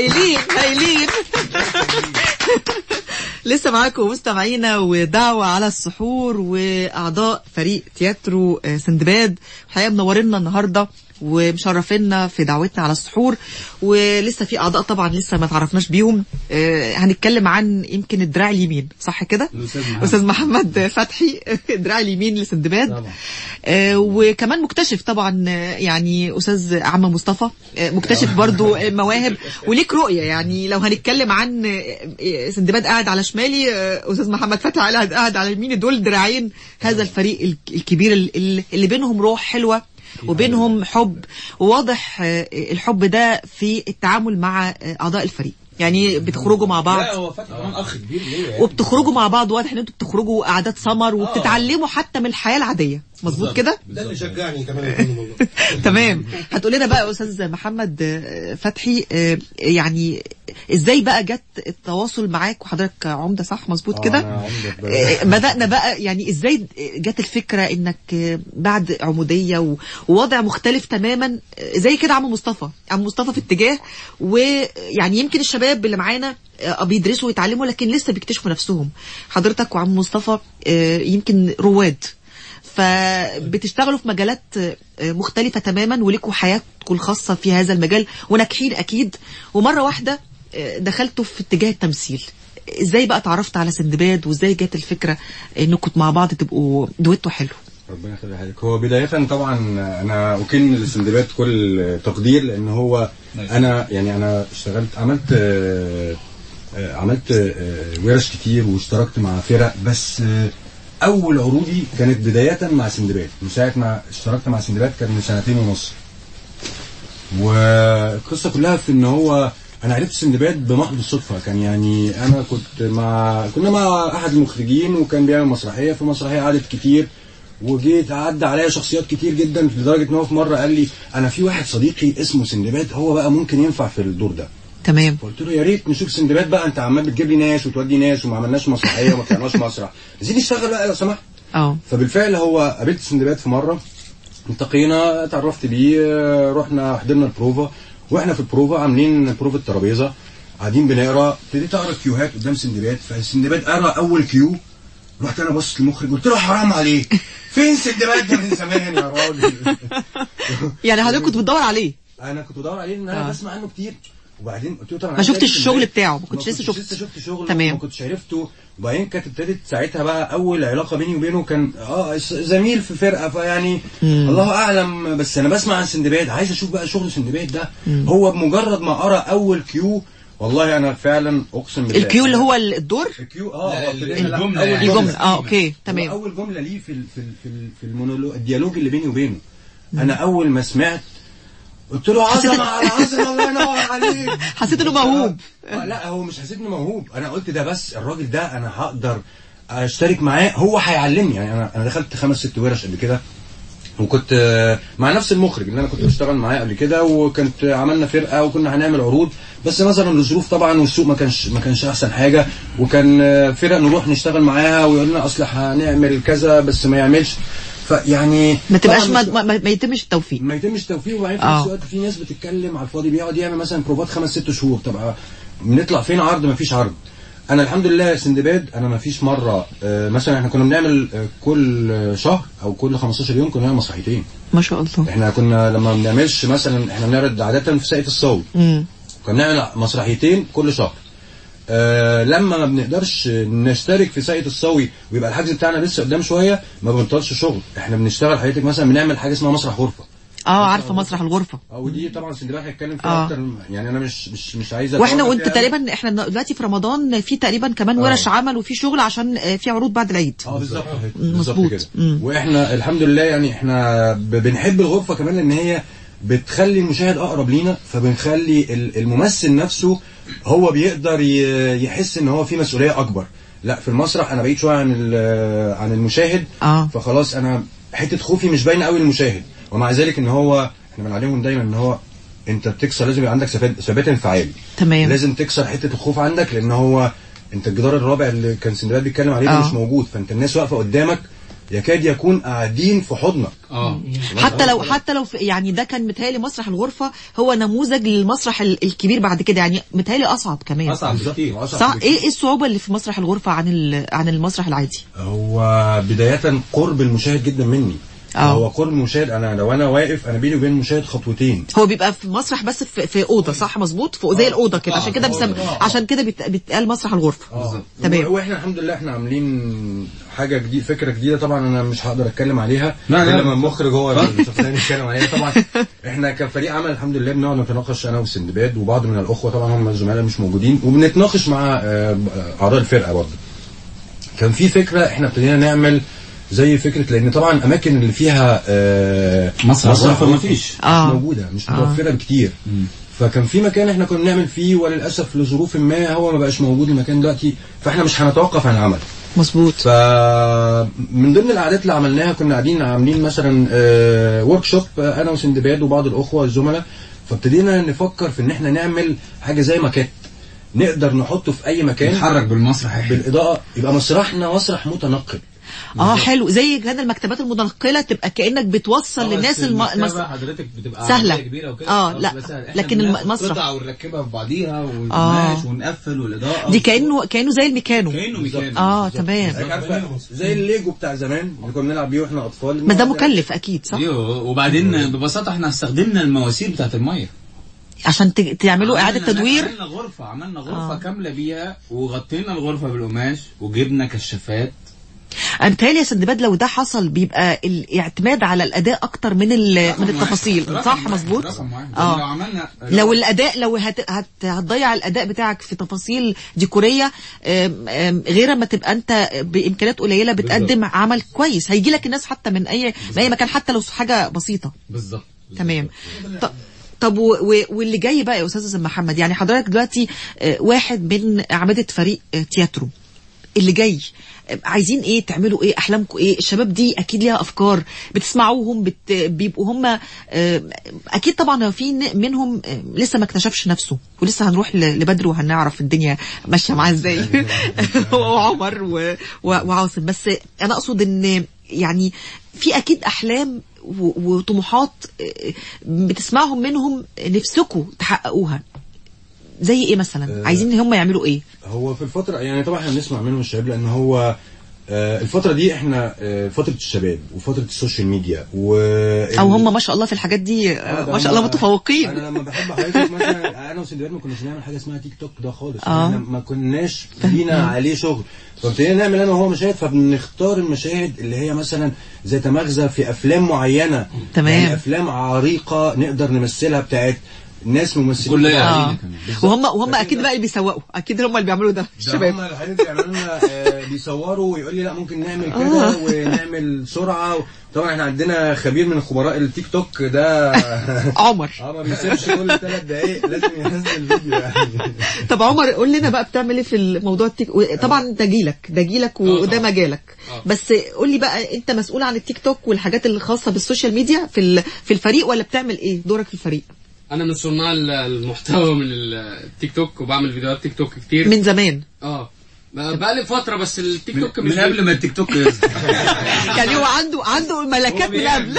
هايلين هايلين لسه معاكم مستمعينا ودعوة على السحور وأعضاء فريق تياترو آه، سندباد الحقيقة منورينا النهاردة ومشرفينا في دعوتنا على السحور ولسه في أعضاء طبعا لسه ما تعرفناش بيهم آه، هنتكلم عن يمكن الدراع اليمين صح كده؟ الأستاذ محمد. أستاذ محمد فتحي الدراع اليمين لسندباد طبعا. آه، وكمان مكتشف طبعا آه، يعني استاذ عم مصطفى آه، مكتشف برضو آه، مواهب وليك رؤيه يعني لو هنتكلم عن آه، آه، سندباد قاعد على شمالي آه، استاذ محمد فتحي قاعد قاعد على يميني دول دراعين هذا الفريق الك- الكبير ال- اللي بينهم روح حلوه وبينهم حب وواضح آه، الحب ده في التعامل مع آه، اعضاء الفريق يعني بتخرجوا مع بعض لا هو فتحي كمان اخ كبير ليه يعني. وبتخرجوا مع بعض واضح ان انتوا بتخرجوا قعدات سمر وبتتعلموا حتى من الحياه العاديه مظبوط كده ده اللي شجعني كمان يا فندم والله تمام هتقول لنا بقى يا استاذ محمد آه، فتحي آه، يعني ازاي بقى جت التواصل معاك وحضرتك عمده صح مظبوط كده آه، بدأنا بقى يعني ازاي جت الفكرة انك آه، بعد عمودية و- ووضع مختلف تماما آه، زي كده عم مصطفى عم مصطفى في اتجاه ويعني يمكن الشباب اللي معانا آه، بيدرسوا ويتعلموا لكن لسه بيكتشفوا نفسهم حضرتك وعم مصطفى آه، يمكن رواد فبتشتغلوا في مجالات آه، مختلفة تماما ولكم حياتكم الخاصة في هذا المجال وناجحين أكيد ومرة واحدة آه، دخلتوا في اتجاه التمثيل ازاي بقى اتعرفت على سندباد وازاي جت الفكرة انكم مع بعض تبقوا دويتو حلو ربنا يخلي حضرتك هو بداية طبعا انا اكن للسندباد كل تقدير لان هو انا يعني انا اشتغلت عملت آه، آه، عملت آه، ورش كتير واشتركت مع فرق بس آه، اول عروضي كانت بداية مع سندباد من ساعة ما اشتركت مع سندباد كان من سنتين ونص والقصة كلها في ان هو انا عرفت سندباد بمحض الصدفة كان يعني انا كنت مع كنا مع احد المخرجين وكان بيعمل مسرحية في مسرحية قعدت كتير وجيت عدى عليا شخصيات كتير جدا لدرجة ان هو في مرة قال لي انا في واحد صديقي اسمه سندباد هو بقى ممكن ينفع في الدور ده تمام فقلت له يا ريت نشوف سندباد بقى انت عمال بتجيب لي ناس وتودي ناس وما عملناش مسرحية وما طلعناش مسرح عايزين نشتغل بقى لو سمحت اه فبالفعل هو قابلت سندباد في مره التقينا اتعرفت بيه آه، رحنا حضرنا البروفا واحنا في البروفا عاملين بروفا ترابيزه قاعدين بنقرا ابتديت اقرا كيوهات قدام سندباد فسندباد قرا اول كيو رحت انا بص للمخرج قلت له حرام عليك فين سندباد ده من زمان يا راجل يعني حضرتك كنت بتدور عليه انا كنت بدور عليه ان انا آه. بسمع عنه كتير وبعدين قلت له طب أنا ما عايز شفتش أعرف الشغل سندباد. بتاعه، ما كنتش ما لسه كنتش شفت. لسه شفت شغله تمام. ما كنتش عرفته وبعدين كانت ابتدت ساعتها بقى اول علاقه بيني وبينه كان اه زميل في فرقه فيعني الله اعلم بس انا بسمع عن سندباد عايز اشوف بقى شغل سندباد ده هو بمجرد ما ارى اول كيو والله انا فعلا اقسم بالله الكيو اللي هو الدور الكيو اه لا، آه، ال- ابتدينا- لا، الجملة أول يعني. الجملة اه اوكي هو تمام اول جمله ليه في ال في ال في, ال في المونولوج الديالوج اللي بيني وبينه انا اول ما سمعت قلت له عظمه على عظمه الله ينور عليك حسيت انه موهوب آه، لا هو مش حسيت انه موهوب انا قلت ده بس الراجل ده انا هقدر اشترك معاه هو هيعلمني يعني انا انا دخلت خمس ست ورش قبل كده وكنت آه، مع نفس المخرج اللي انا كنت بشتغل معاه قبل كده وكنت عملنا فرقه وكنا هنعمل عروض بس نظرا للظروف طبعا والسوق ما كانش ما كانش احسن حاجه وكان آه، فرق نروح نشتغل معاها ويقول لنا اصل هنعمل كذا بس ما يعملش فيعني ما تبقاش طبعاً ما, ما, ما يتمش التوفيق ما يتمش توفيق وبعدين في آه. نفس الوقت في ناس بتتكلم على الفاضي بيقعد يعمل مثلا بروفات خمس ست شهور طب آه، بنطلع فين عرض ما فيش عرض انا الحمد لله سندباد انا ما فيش مره آه، مثلا احنا كنا بنعمل آه، كل آه، شهر او كل 15 يوم كنا بنعمل مسرحيتين ما شاء الله احنا كنا لما ما بنعملش مثلا احنا بنعرض عاده في ساقية الصاوي امم كنا بنعمل مسرحيتين كل شهر آه لما ما بنقدرش نشترك في ساقية الصاوي ويبقى الحجز بتاعنا لسه قدام شويه ما بنطلش شغل احنا بنشتغل حضرتك مثلا بنعمل حاجه اسمها مسرح غرفه اه عارفه مسرح الغرفه اه ودي طبعا سندباد هيتكلم فيها آه. اكتر يعني انا مش مش مش عايز واحنا أتوقف وانت فيها. تقريبا احنا دلوقتي في رمضان في تقريبا كمان آه. ورش عمل وفي شغل عشان آه، في عروض بعد العيد اه بالظبط مظبوط. بالظبط كده مم. واحنا الحمد لله يعني احنا ب- بنحب الغرفه كمان لان هي بتخلي المشاهد اقرب لينا فبنخلي ال- الممثل نفسه هو بيقدر ي- يحس ان هو في مسؤوليه اكبر لا في المسرح انا بعيد شويه عن ال- عن المشاهد اه فخلاص انا حته خوفي مش باينه قوي للمشاهد ومع ذلك ان هو احنا بنعلمهم دايما ان هو انت بتكسر لازم يبقى عندك ثبات ثبات انفعالي تمام لازم تكسر حته الخوف عندك لان هو انت الجدار الرابع اللي كان سندباد بيتكلم عليه ده آه. مش موجود فانت الناس واقفه قدامك يكاد يكون قاعدين في حضنك اه حتى لو حتى لو في يعني ده كان متهيألي مسرح الغرفة هو نموذج للمسرح ال- الكبير بعد كده يعني متهيألي أصعب كمان اصعب بكتير أصعب صح بكتير. ايه ايه الصعوبة اللي في مسرح الغرفة عن ال- عن المسرح العادي هو بداية قرب المشاهد جدا مني آه. هو قرب المشاهد انا لو انا واقف انا بيني وبين المشاهد خطوتين هو بيبقى في مسرح بس في, في اوضه صح مظبوط في زي الاوضه كده عشان كده بيسم... عشان كده بيت- بيتقال مسرح الغرفه تمام. و- واحنا الحمد لله احنا عاملين حاجه جديده فكره جديده طبعا انا مش هقدر اتكلم عليها لا، لا. الا لما المخرج هو الشخصيه اللي يتكلم عليها طبعا احنا كفريق عمل الحمد لله بنقعد نتناقش انا والسندباد وبعض من الاخوه طبعا هم الزملاء مش موجودين وبنتناقش مع آه، اعضاء الفرقه برضه كان في فكره احنا ابتدينا نعمل زي فكره لان طبعا الاماكن اللي فيها آه، مسرح غرفة غرفة مفيش. مش آه. موجوده مش متوفره بكتير فكان في مكان احنا كنا بنعمل فيه وللاسف لظروف ما هو ما بقاش موجود المكان دلوقتي فاحنا مش هنتوقف عن العمل مظبوط فمن ضمن العادات اللي عملناها كنا قاعدين عاملين مثلا ورك شوب انا وسندباد وبعض الاخوه الزملاء فابتدينا نفكر في ان احنا نعمل حاجه زي ماكيت نقدر نحطه في اي مكان نتحرك بالمسرح احنا بالاضاءه يبقى مسرحنا مسرح متنقل اه حلو زي كان المكتبات المتنقله تبقى كانك بتوصل للناس الم... المكتبة المس... حضرتك بتبقى سهلة. عملية كبيره وكده آه، خلاص لا. بقى سهل. إحنا لكن بناخد المسرح- قطع ونركبها في بعضيها آه. والقماش ونقفل والاضاءه دي كانه كانه زي الميكانو كانه مكان اه تمام حضرتك عارفة زي الليجو بتاع زمان اللي كنا بنلعب بيه واحنا اطفال بس ده مكلف اكيد صح ايوه وبعدين ببساطه احنا استخدمنا المواسير بتاعت الميه عشان ت... تعملوا اعاده عملنا- تدوير عملنا غرفه عملنا غرفه آه. آه. كامله بيها وغطينا الغرفه بالقماش وجبنا كشافات انا بتهيألي يا سندباد لو ده حصل بيبقى الاعتماد على الاداء اكتر من ال... رقم من واحد. التفاصيل رقم صح واحد. مظبوط رقم واحد اه لو عملنا لو الاداء لو هت... هت... هتضيع الاداء بتاعك في تفاصيل ديكوريه آم، آم، غير ما تبقى انت بامكانيات قليله بتقدم عمل كويس هيجي لك الناس حتى من اي من اي مكان حتى لو حاجه بسيطه بالظبط تمام ط- طب و... و... واللي جاي بقى يا استاذ محمد يعني حضرتك دلوقتي آه، واحد من اعمده فريق آه، تياترو اللي جاي آه، عايزين ايه تعملوا ايه احلامكم ايه الشباب دي اكيد ليها افكار بتسمعوهم بت... بيبقوا هم آه، اكيد طبعا في ن- منهم آه، لسه ما اكتشفش نفسه ولسه هنروح ل- لبدر وهنعرف الدنيا ماشيه معاه ازاي هو وعمر و... و... وعاصم بس انا اقصد ان يعني في اكيد احلام و- وطموحات آه، بتسمعهم منهم نفسكم تحققوها زي ايه مثلا آه. عايزين ان هم يعملوا ايه هو في الفترة يعني طبعا احنا بنسمع منهم الشباب لان هو آه، الفترة دي احنا آه، فترة الشباب وفترة السوشيال ميديا و او هم ما شاء الله في الحاجات دي آه، ده ما شاء الله هم- متفوقين انا لما بحب حضرتك مثلا انا وسندباد ما كناش نعمل حاجه اسمها تيك توك ده خالص آه. احنا ما كناش لينا عليه شغل فابتدينا نعمل انا وهو مشاهد فبنختار المشاهد اللي هي مثلا ذات مغزى في افلام معينه تمام. يعني افلام عريقه نقدر نمثلها بتاعت ناس ممثلين كلها كبار. اه عيني كمان. وهم وهم اكيد بقى اللي بيسوقوا اكيد هم اللي بيعملوا ده ده الشباب هم الحاجات اللي بيعملوا لنا آه، بيصوروا ويقول لي لا ممكن نعمل كده ونعمل سرعه طبعا احنا عندنا خبير من خبراء التيك توك ده عمر اه ما بيسيبش كل ثلاث دقايق لازم ينزل فيديو يعني طب عمر قول لنا بقى بتعمل ايه في الموضوع التيك طبعا ده جيلك ده جيلك وده طبعا. مجالك آه. بس قول لي بقى انت مسؤول عن التيك توك والحاجات الخاصه بالسوشيال ميديا في ال- في الفريق ولا بتعمل ايه دورك في الفريق انا من صناع ال- المحتوى من التيك توك وبعمل فيديوهات تيك توك كتير من زمان اه بقى لي فتره بس التيك توك من مش من قبل ما التيك توك يظهر يعني هو عنده عنده ملكات من قبل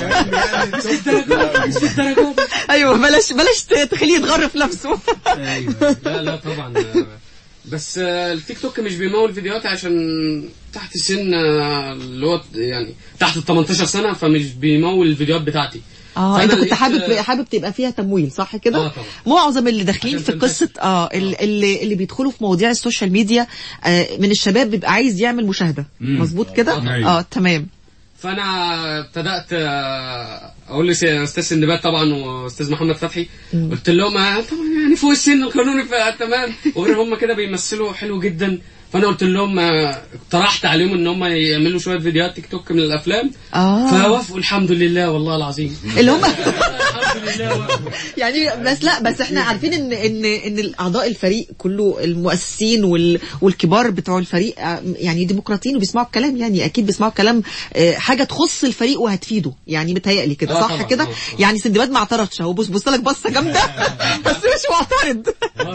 مش الدرجات ايوه بلاش بلاش تخليه يتغرف نفسه لا لا طبعا آه، بس آه، التيك توك مش بيمول فيديوهاتي عشان تحت سن آه، اللي هو يعني تحت ال 18 سنه فمش بيمول الفيديوهات بتاعتي اه فأنا انت كنت لقيت- حابب حابب تبقى فيها تمويل صح كده آه، طبعا. معظم اللي داخلين عشان في تنتشر. قصه اه ال- اللي اللي بيدخلوا في مواضيع السوشيال ميديا آه من الشباب بيبقى عايز يعمل مشاهده مظبوط كده آه، اه تمام فانا ابتدات آه، اقول لاستاذ سندباد طبعا واستاذ محمد فتحي قلت لهم آه، طبعا يعني فوق السن القانوني فتمام وغير هم كده بيمثلوا حلو جدا فانا قلت لهم آه، اقترحت عليهم ان هم يعملوا شويه فيديوهات تيك توك من الافلام اه فوافقوا الحمد لله والله العظيم اللي هم الحمد لله وافقوا. يعني بس لا بس احنا عارفين ان ان ان اعضاء الفريق كله المؤسسين وال والكبار بتوع الفريق آه، يعني ديمقراطيين وبيسمعوا الكلام يعني اكيد بيسمعوا كلام آه، حاجه تخص الفريق وهتفيده يعني متهيألي كده آه صح طبعاً، كده آه، آه. يعني سندباد ما اعترضش هو بص بص لك بصه جامده بس مش معترض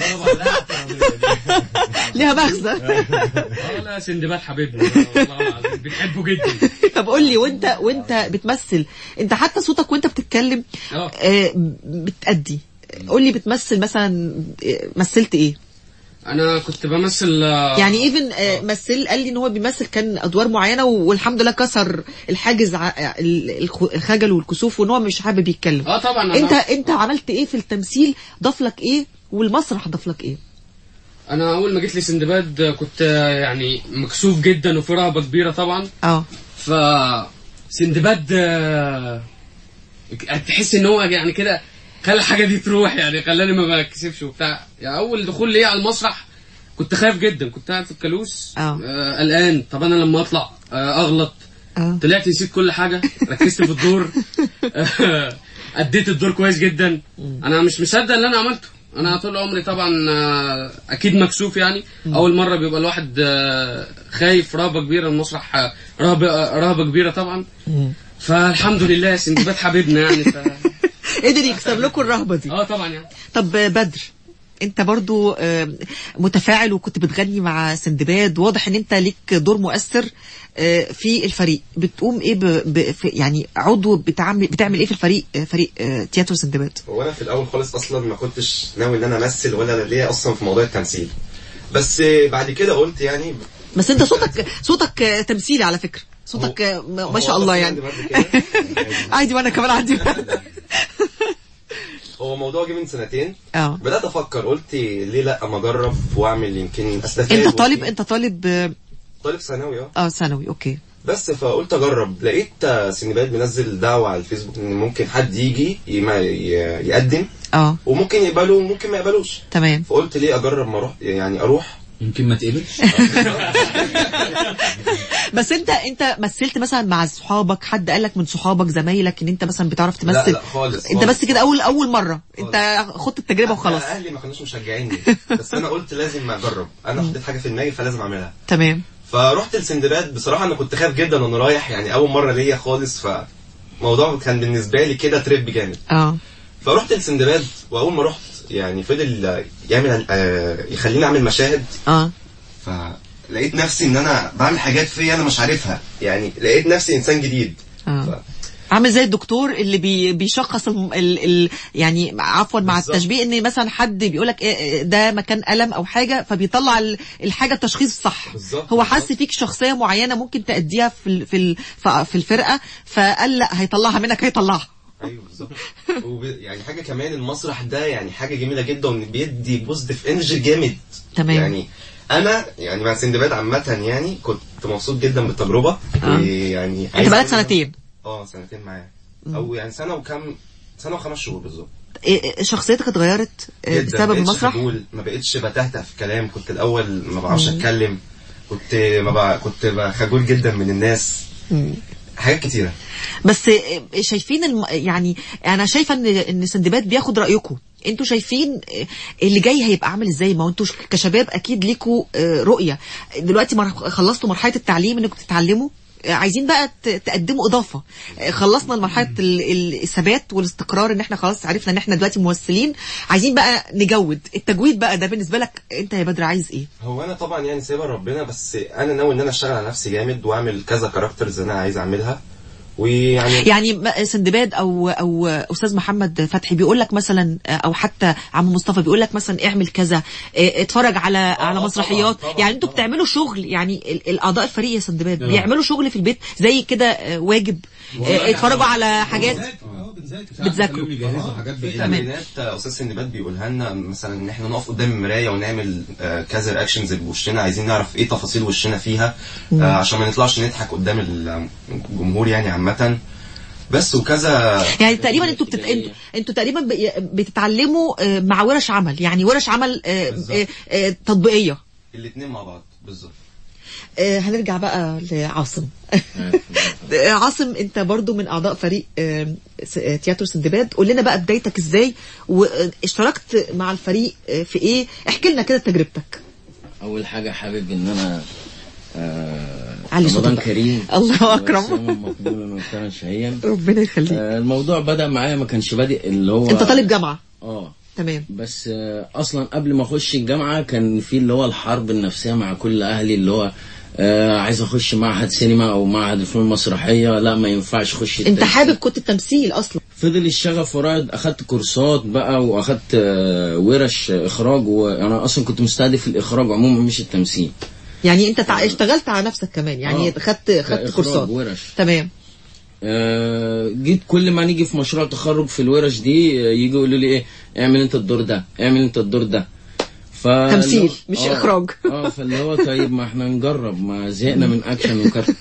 ليها مغزى اه لا سندباد حبيبنا والله العظيم بنحبه جدا طب قول لي وانت وانت بتمثل انت حتى صوتك وانت بتتكلم اه آه، بتأدي قول لي بتمثل مثلا آه، مثلت ايه انا كنت بمثل آه، يعني ايفن مثل قال لي ان هو بيمثل كان ادوار معينه والحمد لله كسر الحاجز ع- ال- الخ- الخجل والكسوف وان هو مش حابب يتكلم اه طبعا أنا- انت انت عملت ايه في التمثيل ضاف لك ايه والمسرح ضاف لك ايه انا اول ما جيت لي سندباد آه، كنت آه، يعني مكسوف جدا وفي رهبه كبيره طبعا اه ف سندباد آه، تحس ان هو يعني كده خلى الحاجه دي تروح يعني خلاني ما بكسفش وبتاع يعني اول دخول ليا على المسرح كنت خايف جدا كنت قاعد في الكالوس آه. آه، قلقان طب انا لما اطلع آه، اغلط اه طلعت نسيت كل حاجه ركزت في الدور اديت الدور كويس جدا انا مش مصدق اللي انا عملته انا طول عمري طبعا آه، اكيد مكسوف يعني اول مره بيبقى الواحد آه، خايف رهبه كبيره المسرح آه، رهبه آه، رهبه كبيره طبعا فالحمد لله سندباد حبيبنا يعني ف... قدر يكسب لكم الرهبه دي اه طبعا يعني طب آه، بدر انت برضو آه، متفاعل وكنت بتغني مع سندباد واضح ان انت ليك دور مؤثر آه، في الفريق بتقوم ايه ب... ب... في يعني عضو بتعمل بتعمل ايه في الفريق آه، فريق آه، تياترو سندباد هو انا في الاول خالص اصلا ما كنتش ناوي ان انا امثل ولا ليا اصلا في موضوع التمثيل بس بعد كده قلت يعني بس انت صوتك صوتك آه، تمثيلي على فكره صوتك آه، ما ما شاء هو الله أصلاً يعني عندي بعد كده. عادي وانا كمان عندي هو الموضوع جه من سنتين اه بدات افكر قلت ليه لا اما اجرب واعمل يمكن استفاد انت طالب وفي- انت طالب آه، طالب ثانوي اه اه ثانوي اوكي بس فقلت اجرب لقيت آه، سينيباد بينزل دعوه على الفيسبوك ان ممكن حد يجي يما- ي- يقدم اه وممكن يقبله وممكن ما يقبلوش تمام فقلت ليه اجرب ما اروح يعني اروح يمكن ما تقبلش بس انت انت مثلت مثلا مع صحابك حد قال لك من صحابك زمايلك ان انت مثلا بتعرف تمثل لا لا خالص انت خالص. بس كده اول اول مره انت خدت التجربه وخلاص أنا اهلي ما كانوش مشجعيني بس انا قلت لازم اجرب انا حطيت حاجه في دماغي فلازم اعملها تمام فرحت لسندباد بصراحه انا كنت خايف جدا وانا رايح يعني اول مره ليا خالص فالموضوع كان بالنسبه لي كده تريب جامد اه فرحت لسندباد واول ما رحت يعني فضل يعمل آه، يخليني اعمل مشاهد اه فلقيت نفسي ان انا بعمل حاجات فيا انا مش عارفها يعني لقيت نفسي انسان جديد اه عامل زي الدكتور اللي بي بيشخص ال ال ال يعني عفوا مع بالظبط. التشبيه ان مثلا حد بيقول لك ده مكان الم او حاجه فبيطلع ال- الحاجه التشخيص الصح بالظبط، هو حس بالظبط. فيك شخصيه معينه ممكن تاديها في ال في ال في الفرقه فقال لا هيطلعها منك هيطلعها ايوه بالظبط وب- يعني حاجه كمان المسرح ده يعني حاجه جميله جدا وان بيدي بوزيتيف انرجي جامد تمام. يعني انا يعني مع سندباد عامه يعني كنت مبسوط جدا بالتجربه آه. ويعني انت عايز بقالك أقول- سنتين اه سنتين معاه او يعني سنه وكم سنه وخمس شهور بالظبط إيه- إيه، شخصيتك اتغيرت إيه، جدا. بسبب ما بقتش المسرح خجول، ما بقتش بتهته في كلام كنت الاول ما بعرفش اتكلم كنت ما بع... كنت بقى خجول جدا من الناس حاجات كتيره بس آه، شايفين الم... يعني انا شايفه ان ان سندباد بياخد رايكم انتوا شايفين آه، اللي جاي هيبقى عامل ازاي ما هو انتوا كشباب اكيد ليكوا آه، رؤيه دلوقتي مر... خلصتوا مرحله التعليم انكم تتعلموا آه، عايزين بقى ت- تقدموا اضافه آه، خلصنا مرحله ال- ال- الثبات والاستقرار ان احنا خلاص عرفنا ان احنا دلوقتي ممثلين عايزين بقى نجود التجويد بقى ده بالنسبه لك انت يا بدر عايز ايه هو انا طبعا يعني سايبها لربنا بس انا ناوي ان انا اشتغل على نفسي جامد واعمل كذا كاركترز انا عايز اعملها ويعني يعني م- سندباد او او استاذ محمد فتحي بيقول لك مثلا او حتى عم مصطفى بيقول لك مثلا اعمل كذا اه، اتفرج على على طبعاً، مسرحيات طبعاً، يعني انتوا طبعاً. بتعملوا شغل يعني ال- الاعضاء الفريق يا سندباد بيعملوا شغل في البيت زي كده اه، واجب اه، اتفرجوا على حاجات اه بنذاكر بتذاكروا بيجهزوا حاجات في بايدهم تمرينات استاذ سندباد بيقولها لنا مثلا ان احنا نقف قدام المرايه ونعمل آه، كذا رياكشنز بوشنا عايزين نعرف ايه تفاصيل وشنا فيها آه، عشان ما نطلعش نضحك قدام الجمهور يعني عامه بس وكذا يعني تقريبا انتوا بتت... انتوا انتوا تقريبا ب- بتتعلموا اه، مع ورش عمل يعني ورش عمل اه، اه، اه، تطبيقيه الاثنين مع بعض بالظبط آه، هنرجع بقى لعاصم آه، عاصم انت برضو من اعضاء فريق آه، س- آه، تياترو سندباد قول لنا بقى بدايتك ازاي واشتركت مع الفريق آه، في ايه احكي لنا كده تجربتك اول حاجه حابب ان انا آه، علي صوتك رمضان بقى. كريم الله أكرم. وصياما مقبولا وكان شهيا ربنا يخليك آه، الموضوع بدأ معايا ما كانش بادئ اللي هو انت طالب جامعه اه تمام بس آه، اصلا قبل ما اخش الجامعه كان في اللي هو الحرب النفسيه مع كل اهلي اللي هو آه عايز اخش معهد سينما او معهد الفنون المسرحيه لا ما ينفعش اخش انت التمثيل. حابب كنت التمثيل اصلا فضل الشغف ورايا اخدت كورسات بقى واخدت آه، ورش اخراج وانا اصلا كنت مستهدف الاخراج عموما مش التمثيل يعني انت تع... اشتغلت على نفسك كمان يعني آه. خدت خدت كإخراج كورسات ورش تمام آه، جيت كل ما نيجي في مشروع تخرج في الورش دي آه، يجي يقولوا لي ايه اعمل انت الدور ده اعمل انت الدور ده ف تمثيل، مش آه، إخراج. اه فاللي هو طيب ما احنا نجرب ما زهقنا من اكشن وكت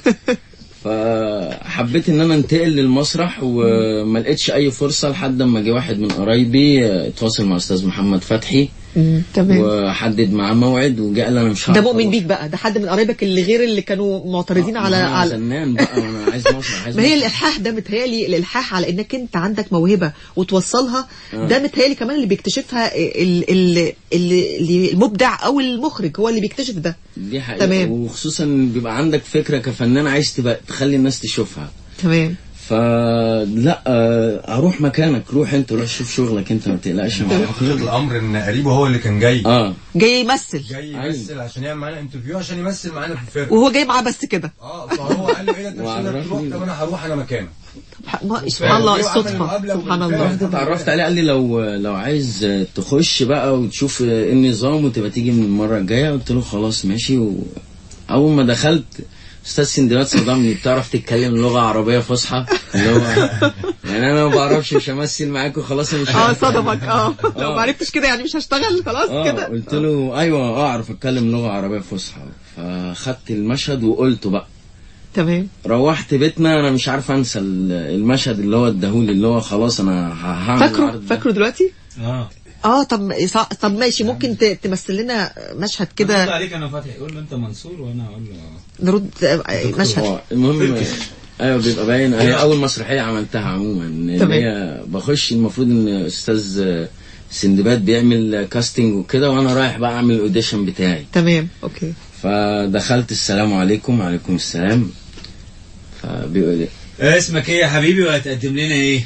فحبيت ان انا انتقل للمسرح وما لقيتش اي فرصه لحد ما جه واحد من قرايبي آه، اتواصل مع استاذ محمد فتحي تمام وحدد معاه موعد وجاء قال انا مش ده هعرف مؤمن أروح. بيك بقى ده حد من قرايبك اللي غير اللي كانوا معترضين على أنا على فنان بقى وانا عايز مسرح عايز ما هي مسرح. الالحاح ده متهيألي الالحاح على انك انت عندك موهبه وتوصلها آه. ده متهيألي كمان اللي بيكتشفها ال- ال- اللي اللي المبدع او المخرج هو اللي بيكتشف ده دي حقيقة تمام. وخصوصا بيبقى عندك فكرة كفنان عايز تبقى تخلي الناس تشوفها تمام فلا آه، اروح مكانك روح انت روح شوف شغلك انت ما تقلقش حقيقة الامر ان قريبه هو اللي كان جاي اه جاي يمثل جاي يمثل عشان يعمل معانا انترفيو عشان يمثل معانا في الفرقه وهو جاي معاه بس كده اه فهو قال له ايه ده انت مش قادر وعرفني. تروح طب انا هروح انا مكانك ما- سبحان الله وعمل الصدفه المقابلة سبحان وبالفعل الله اتعرفت عليه قال لي لو لو عايز آه، تخش بقى وتشوف آه، ايه النظام وتبقى تيجي من المرة الجاية قلت له خلاص ماشي واول ما دخلت استاذ سندباد صدمني بتعرف تتكلم لغة عربية فصحى اللي هو يعني انا ما بعرفش مش همثل معاك وخلاص انا مش اه هعرف. صدمك اه لو آه. ما عرفتش كده يعني مش هشتغل خلاص اه كده قلت له ايوه اعرف اتكلم لغه عربيه فصحى فخدت المشهد وقلته بقى تمام روحت بيتنا انا مش عارف انسى ال- المشهد اللي هو اداهولي اللي هو خلاص انا ه- هعمل فاكره العرض ده. فاكره دلوقتي اه اه طب صع- طب ماشي ممكن ت- تمثل لنا مشهد رد كده عليك انا فتحي قول له انت منصور وانا اقول له نرد آه، مشهد هو المهم ايوه بيبقى باين هي اول مسرحيه عملتها عموما اللي تمام. هي بخش المفروض ان استاذ سندباد بيعمل كاستنج وكده وانا رايح بقى اعمل الاوديشن بتاعي تمام اوكي فدخلت السلام عليكم وعليكم السلام فبيقول لي اسمك ايه يا حبيبي وهتقدم لنا ايه؟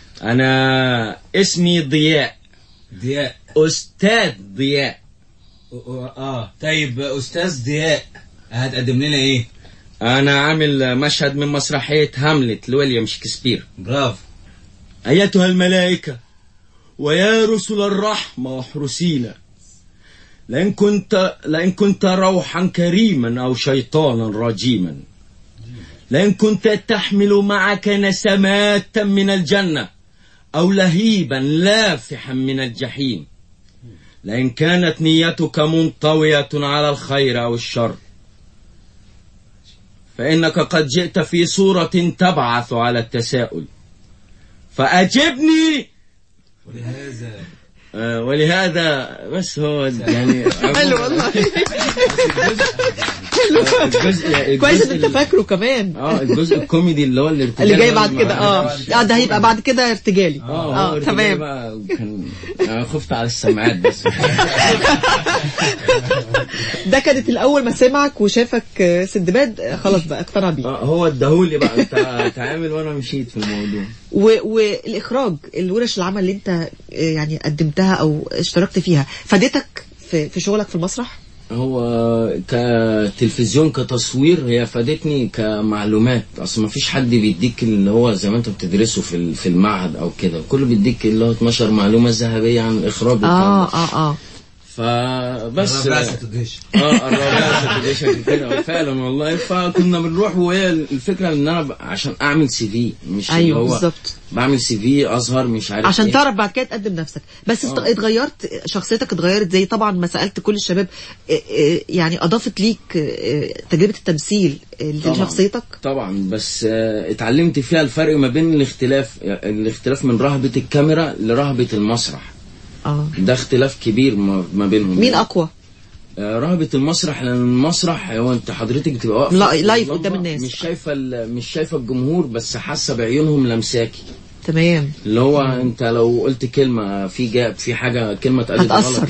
انا اسمي ضياء ضياء استاذ ضياء اه طيب استاذ ضياء هتقدم لنا ايه؟ انا عامل مشهد من مسرحيه هاملت لويليام شكسبير برافو ايتها الملائكه ويا رسل الرحمه احرسينا لئن كنت لئن كنت روحا كريما او شيطانا رجيما لئن كنت تحمل معك نسمات من الجنه او لهيبا لافحا من الجحيم لئن كانت نيتك منطويه على الخير او الشر فانك قد جئت في صوره تبعث على التساؤل فاجبني ولهذا آه، ولهذا بس هو يعني حلو والله الجزء يعني كويس ان الجزء انت فاكره كمان اه الجزء الكوميدي اللي هو الارتجال اللي جاي ده بعد مع- كده اه اه ده هيبقى بعد كده ارتجالي اه, اه هو تمام تمام بقى كان انا خفت على السماعات بس ده كانت الاول ما سمعك وشافك آه، سندباد آه، خلاص بقى اقتنع بيه آه، هو اداهولي بقى انت تعامل وانا مشيت في الموضوع و- والاخراج الورش العمل اللي انت آه، يعني قدمتها او اشتركت فيها فادتك في في شغلك في المسرح هو كتلفزيون كتصوير هي فادتني كمعلومات اصل ما فيش حد بيديك اللي هو زي ما انت بتدرسه في ال- في المعهد او كده كله بيديك اللي هو 12 معلومه ذهبيه عن الاخراج اه والكلام ده. اه اه فبس الرابعة ستوديشن اه الرابعه ستوديشن كده فعلا والله فكنا بنروح وهي الفكره ان انا ب- عشان اعمل سي في مش اللي ايوه هو بالظبط بعمل سي في اظهر مش عارف عشان إيه. تعرف بعد كده تقدم نفسك بس است- آه. اتغيرت شخصيتك اتغيرت زي طبعا ما سالت كل الشباب آه، آه، يعني اضافت ليك آه، تجربه التمثيل آه، طبعاً. لشخصيتك طبعا بس آه، اتعلمت فيها الفرق ما بين الاختلاف الاختلاف من رهبه الكاميرا لرهبه المسرح اه ده اختلاف كبير ما ما بينهم مين اقوى آه، رهبة المسرح لأن المسرح هو أنت حضرتك بتبقى واقفة لا- في لايف اللمبة، قدام الناس. مش شايفة ال- مش شايفة الجمهور بس حاسة بعيونهم لمساكي تمام اللي هو أنت لو قلت كلمة في جاب في حاجة كلمة اتقالت هتأثر. غلط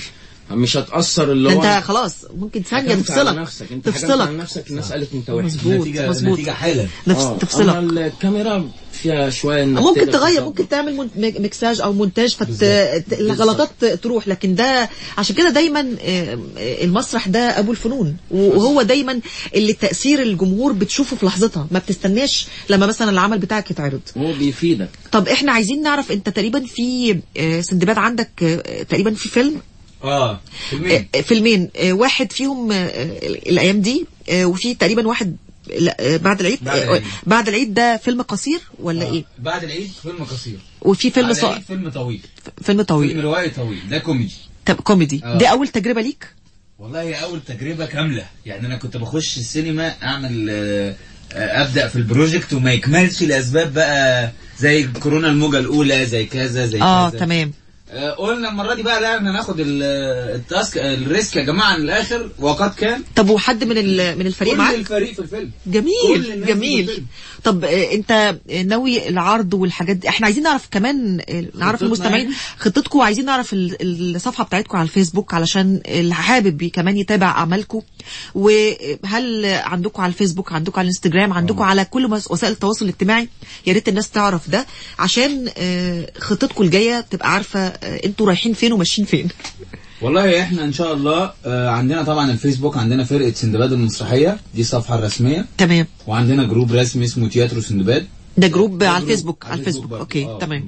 مش هتاثر اللي ده هو انت خلاص ممكن ثانيه حكمت على تفصلك نفسك انت حكمت على تفصلك نفسك الناس قالت انت وحش مظبوط مظبوط النتيجه حالا نفس آه، تفصلك أما الكاميرا فيها شويه انك ممكن تقدر تغير تظبط. ممكن تعمل من- ميك- ميكساج او مونتاج فت ت- الغلطات تروح لكن ده عشان كده دايما آه، آه، المسرح ده ابو الفنون وهو دايما اللي تاثير الجمهور بتشوفه في لحظتها ما بتستناش لما مثلا العمل بتاعك يتعرض هو بيفيدك طب احنا عايزين نعرف انت تقريبا في آه، سندباد عندك آه، تقريبا في فيلم اه فيلمين آه، فيلمين آه، واحد فيهم آه، الايام دي آه، وفي تقريبا واحد لا، آه، بعد العيد بعد آه، العيد. بعد العيد ده فيلم قصير ولا ايه بعد العيد فيلم قصير وفي فيلم بعد ص... العيد فيلم طويل فيلم طويل فيلم روائي طويل ده كوميدي طب كوميدي آه. دي اول تجربه ليك والله هي اول تجربه كامله يعني انا كنت بخش السينما اعمل آه، آه، ابدا في البروجكت وما يكملش لاسباب بقى زي كورونا الموجه الاولى زي كذا زي اه كذا تمام آه، قلنا المره دي بقى لا احنا ناخد ال- التاسك الريسك يا جماعه للاخر وقد كان طب وحد من ال- من الفريق كل معاك الفريق في الفيلم كل جميل الناس في جميل الفيلم. طب آه، انت ناوي العرض والحاجات دي احنا عايزين نعرف كمان آه، نعرف خطتنا المستمعين يعني؟ خطتكم وعايزين نعرف ال- الصفحه بتاعتكم على الفيسبوك علشان اللي حابب كمان يتابع اعمالكم وهل عندكم على الفيسبوك عندكم على الانستجرام عندكم على كل مس- وسائل التواصل الاجتماعي يا ريت الناس تعرف ده عشان آه، خطتكم الجايه تبقى عارفه آه، انتوا رايحين فين وماشيين فين والله احنا ان شاء الله آه، عندنا طبعا الفيسبوك عندنا فرقه سندباد المسرحيه دي الصفحه الرسميه تمام وعندنا جروب رسمي اسمه تياترو سندباد ده جروب ده على جروب الفيسبوك على الفيسبوك برضه. اوكي آه. تمام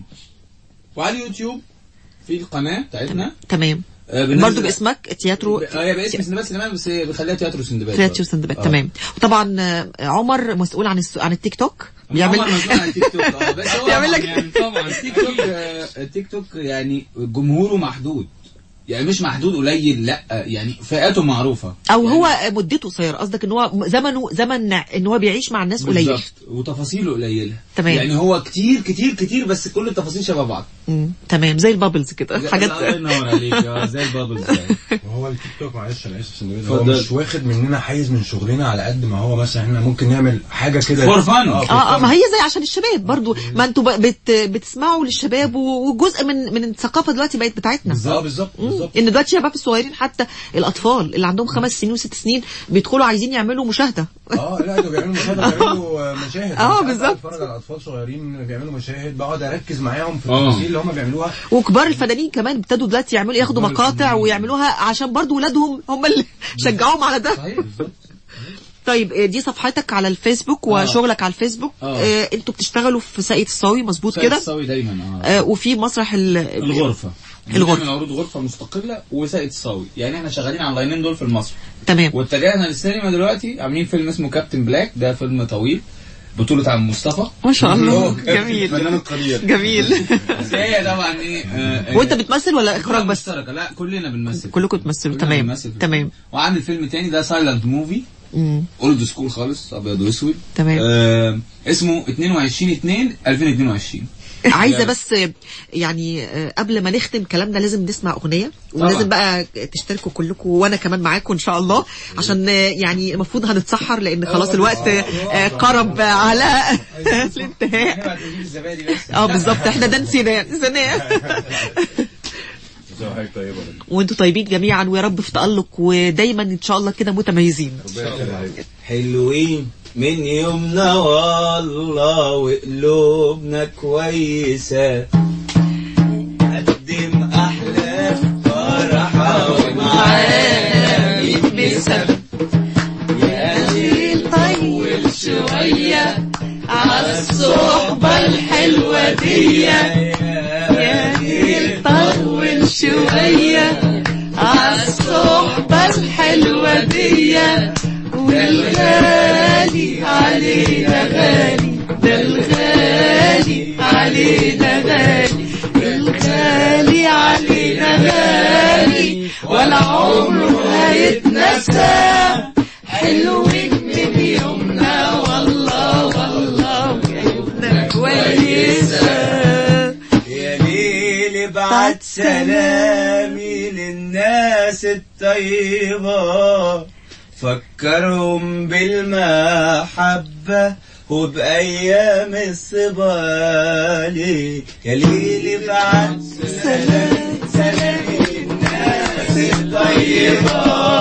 وعلى اليوتيوب في القناه بتاعتنا تمام آه، بننزل- برضه باسمك تياترو اه هي باسم سندباد سينما بس بخليها تياترو سندباد تياترو برضه. سندباد آه. تمام وطبعا آه، عمر مسؤول عن الس... عن التيك توك بيعمل عمر مسؤول عن التيك توك اه بس هو بيعمل لك- يعني طبعا التيك توك آه، التيك توك يعني جمهوره محدود يعني مش محدود قليل لا يعني فئاته معروفه او هو مدته قصيره قصدك ان هو زمنه زمن ان هو بيعيش مع الناس قليل بالظبط وتفاصيله قليله تمام. يعني هو كتير كتير كتير بس كل التفاصيل شبه بعض مم. تمام زي البابلز كده حاجات الله ينور عليك آه، زي البابلز يعني. وهو التيك توك معلش انا اسف سندباد هو اتفضل. مش واخد مننا حيز من شغلنا على قد ما هو مثلا احنا ممكن نعمل حاجه كده For fun. اه اه اه ما هي زي عشان الشباب برضو ما انتوا ب- بت بتسمعوا للشباب و- وجزء من من الثقافه دلوقتي بقت بتاعتنا بالظبط بالظبط مم. بالظبط ان دلوقتي الشباب الصغيرين حتى الاطفال اللي عندهم خمس سنين وست سنين بيدخلوا عايزين يعملوا مشاهده اه لا ده بيعملوا مشاهد بيعملوا آه، مشاهد اه، أنا ساعات بالظبط. بتفرج على اطفال صغيرين بيعملوا مشاهد بقعد اركز معاهم في اه. التفاصيل اللي هم بيعملوها وكبار الفنانين كمان ابتدوا دلوقتي يعملوا ياخدوا كبار مقاطع الفنانين. ويعملوها عشان برضو ولادهم هم اللي شجعوهم على ده صحيح بالظبط طيب آه، دي صفحتك على الفيسبوك آه. وشغلك على الفيسبوك آه. آه، انتوا بتشتغلوا في ساقية الصاوي مظبوط سيد كده الصاوي دايما اه آه، وفي مسرح ال- الغرفه الغرفة. بنعمل عروض غرفه مستقله وساقية الصاوي يعني احنا شغالين على اللاينين دول في المسرح تمام واتجهنا للسينما دلوقتي عاملين فيلم اسمه كابتن بلاك ده فيلم طويل بطولة عم مصطفى ما شاء الله هو كابتن جميل الفنان القدير جميل بس هي طبعا ايه آه، آه، وانت بتمثل ولا اخراج بطولة بس مشتركة لا كلنا بنمثل كلكم بتمثلوا كلنا تمام بنمثل في تمام الفيلم. وعامل فيلم تاني ده سايلنت موفي مم. اولد سكول خالص ابيض واسود تمام. آه اسمه 22 2 2022 عايزه يعني- بس يعني آه، قبل ما نختم كلامنا لازم نسمع اغنيه ولازم بقى تشتركوا كلكم وانا كمان معاكم ان شاء الله عشان آه، يعني المفروض هنتسحر لان خلاص الوقت آه، قرب على الانتهاء اه بالظبط احنا ده نسيناه نسيناه حاجه طيبه وانتوا طيبين جميعا ويا رب في تألق ودايما ان شاء الله كده متميزين حلوين من يومنا والله وقلوبنا كويسة قدم أحلى فرحة ومعانا يتبسم يا قليل طول شوية على الصحبة الحلوة دي يا قليل طول شوية على الصحبة الحلوة دي والغالي علينا غالي ده الغالي علينا غالي الغالي علينا غالي ولا عمره هيتنسى حلوين من يومنا والله والله وجايبنا كويسة يا ليل ابعت سلامي للناس الطيبة فكرهم بالمحبة وبأيام الصبالي يا ليل ابعت سلام سلام للناس الطيبة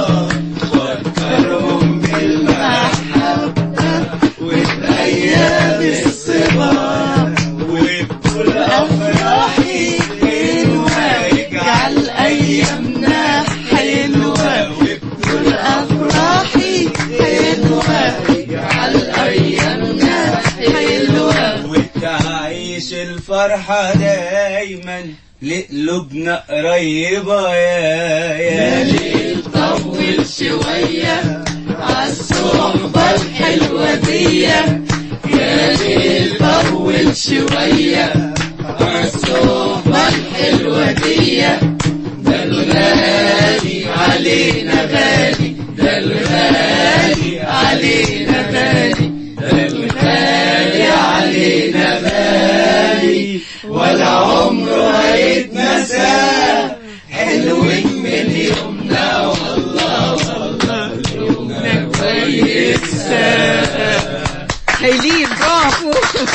فكرهم بالمحبة والأيام الصبا وبكل أفراحي حلوة اجعل أيامنا حلوة وبكل أفراحي حلوة اجعل أيامنا حلوة وتعيش الفرحة دايما لقلوبنا قريبة يا يا ليل طول شوية عالصحبة الحلوة دي يا ليل طول شوية عالصحبة الحلوة دي ده الغالي علينا غالي ده الغالي علينا غالي ده الغالي علينا غالي ولا عمره هيتنسى حلوين من يومنا والله والله يومنا كويس هايلين برافو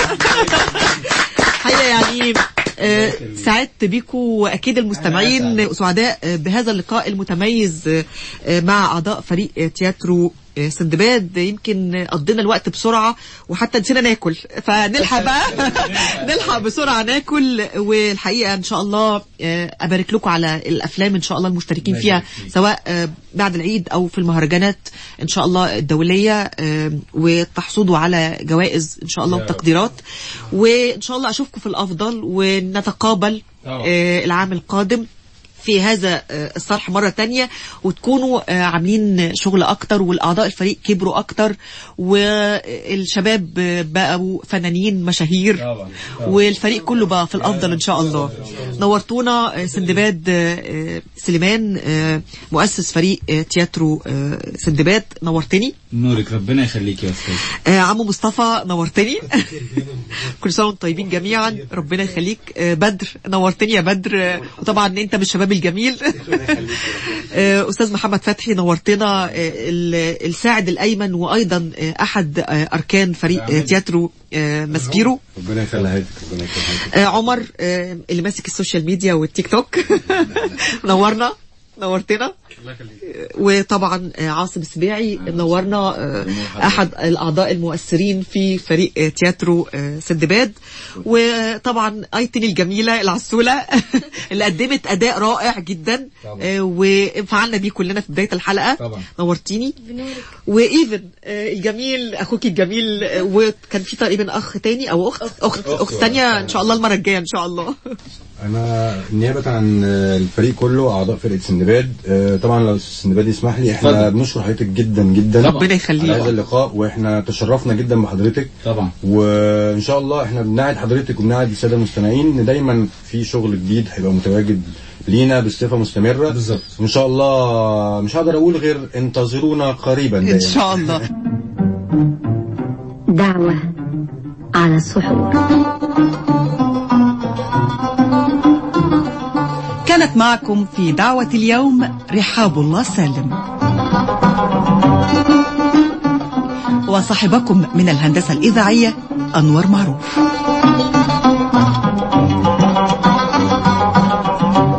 حقيقة يعني آه، سعدت بيكم واكيد المستمعين سعداء آه، بهذا اللقاء المتميز آه، آه، مع اعضاء فريق آه، تياترو آه، سندباد يمكن قضينا الوقت بسرعة وحتى نسينا ناكل فنلحق بقى نلحق بسرعة ناكل والحقيقة ان شاء الله آه، ابارك لكم على الافلام ان شاء الله المشتركين فيها سواء آه، بعد العيد او في المهرجانات ان شاء الله الدولية آه، وتحصدوا على جوائز ان شاء الله وتقديرات وان شاء الله اشوفكم في الافضل ونتقابل طبعا. آه، العام القادم في هذا آه، الصرح مرة تانية وتكونوا آه، عاملين شغل أكتر والأعضاء الفريق كبروا أكتر والشباب آه، بقوا فنانين مشاهير طبعا. والفريق كله بقى في الأفضل إن شاء الله نورتونا آه، سندباد آه، آه، سليمان آه، مؤسس فريق آه، تياترو آه، سندباد نورتني نورك ربنا يخليك يا استاذ آه، عمو مصطفى نورتني كل سنه وانتم طيبين جميعا ربنا يخليك آه، بدر نورتني يا بدر آه، وطبعا انت من الشباب الجميل آه، استاذ محمد فتحي نورتنا آه، ال- الساعد الايمن وايضا آه، احد آه، اركان فريق آه، تياترو آه، ماسبيرو ربنا يخليها لك ربنا يخليها لك آه، عمر آه، اللي ماسك السوشيال ميديا والتيك توك نورنا نورتنا وطبعا آه، عاصم السبيعي نورنا آه، احد الاعضاء المؤثرين في فريق آه، تياترو آه، سندباد وطبعا ايتن الجميله العسوله اللي قدمت اداء رائع جدا آه، وانفعلنا بيه كلنا في بدايه الحلقه طبعا. نورتيني وايفن آه، الجميل اخوك الجميل آه، وكان في تقريبا اخ تاني او اخت اخت اخت تانية ان شاء الله المره الجايه ان شاء الله انا نيابه عن الفريق كله اعضاء فرقه سندباد آه، طبعا لو سندباد يسمح لي احنا اتفضل. بنشكر حضرتك جدا جدا ربنا يخليك. على هذا اللقاء واحنا تشرفنا جدا بحضرتك طبعا وان شاء الله احنا بنعد حضرتك وبنعد الساده المستمعين ان دايما في شغل جديد هيبقى متواجد لينا بصفه مستمره بالظبط. وان شاء الله مش هقدر اقول غير انتظرونا قريبا ان دايما. شاء الله دعوة على السحور كانت معكم في دعوة اليوم رحاب الله سالم وصاحبكم من الهندسة الإذاعية أنور معروف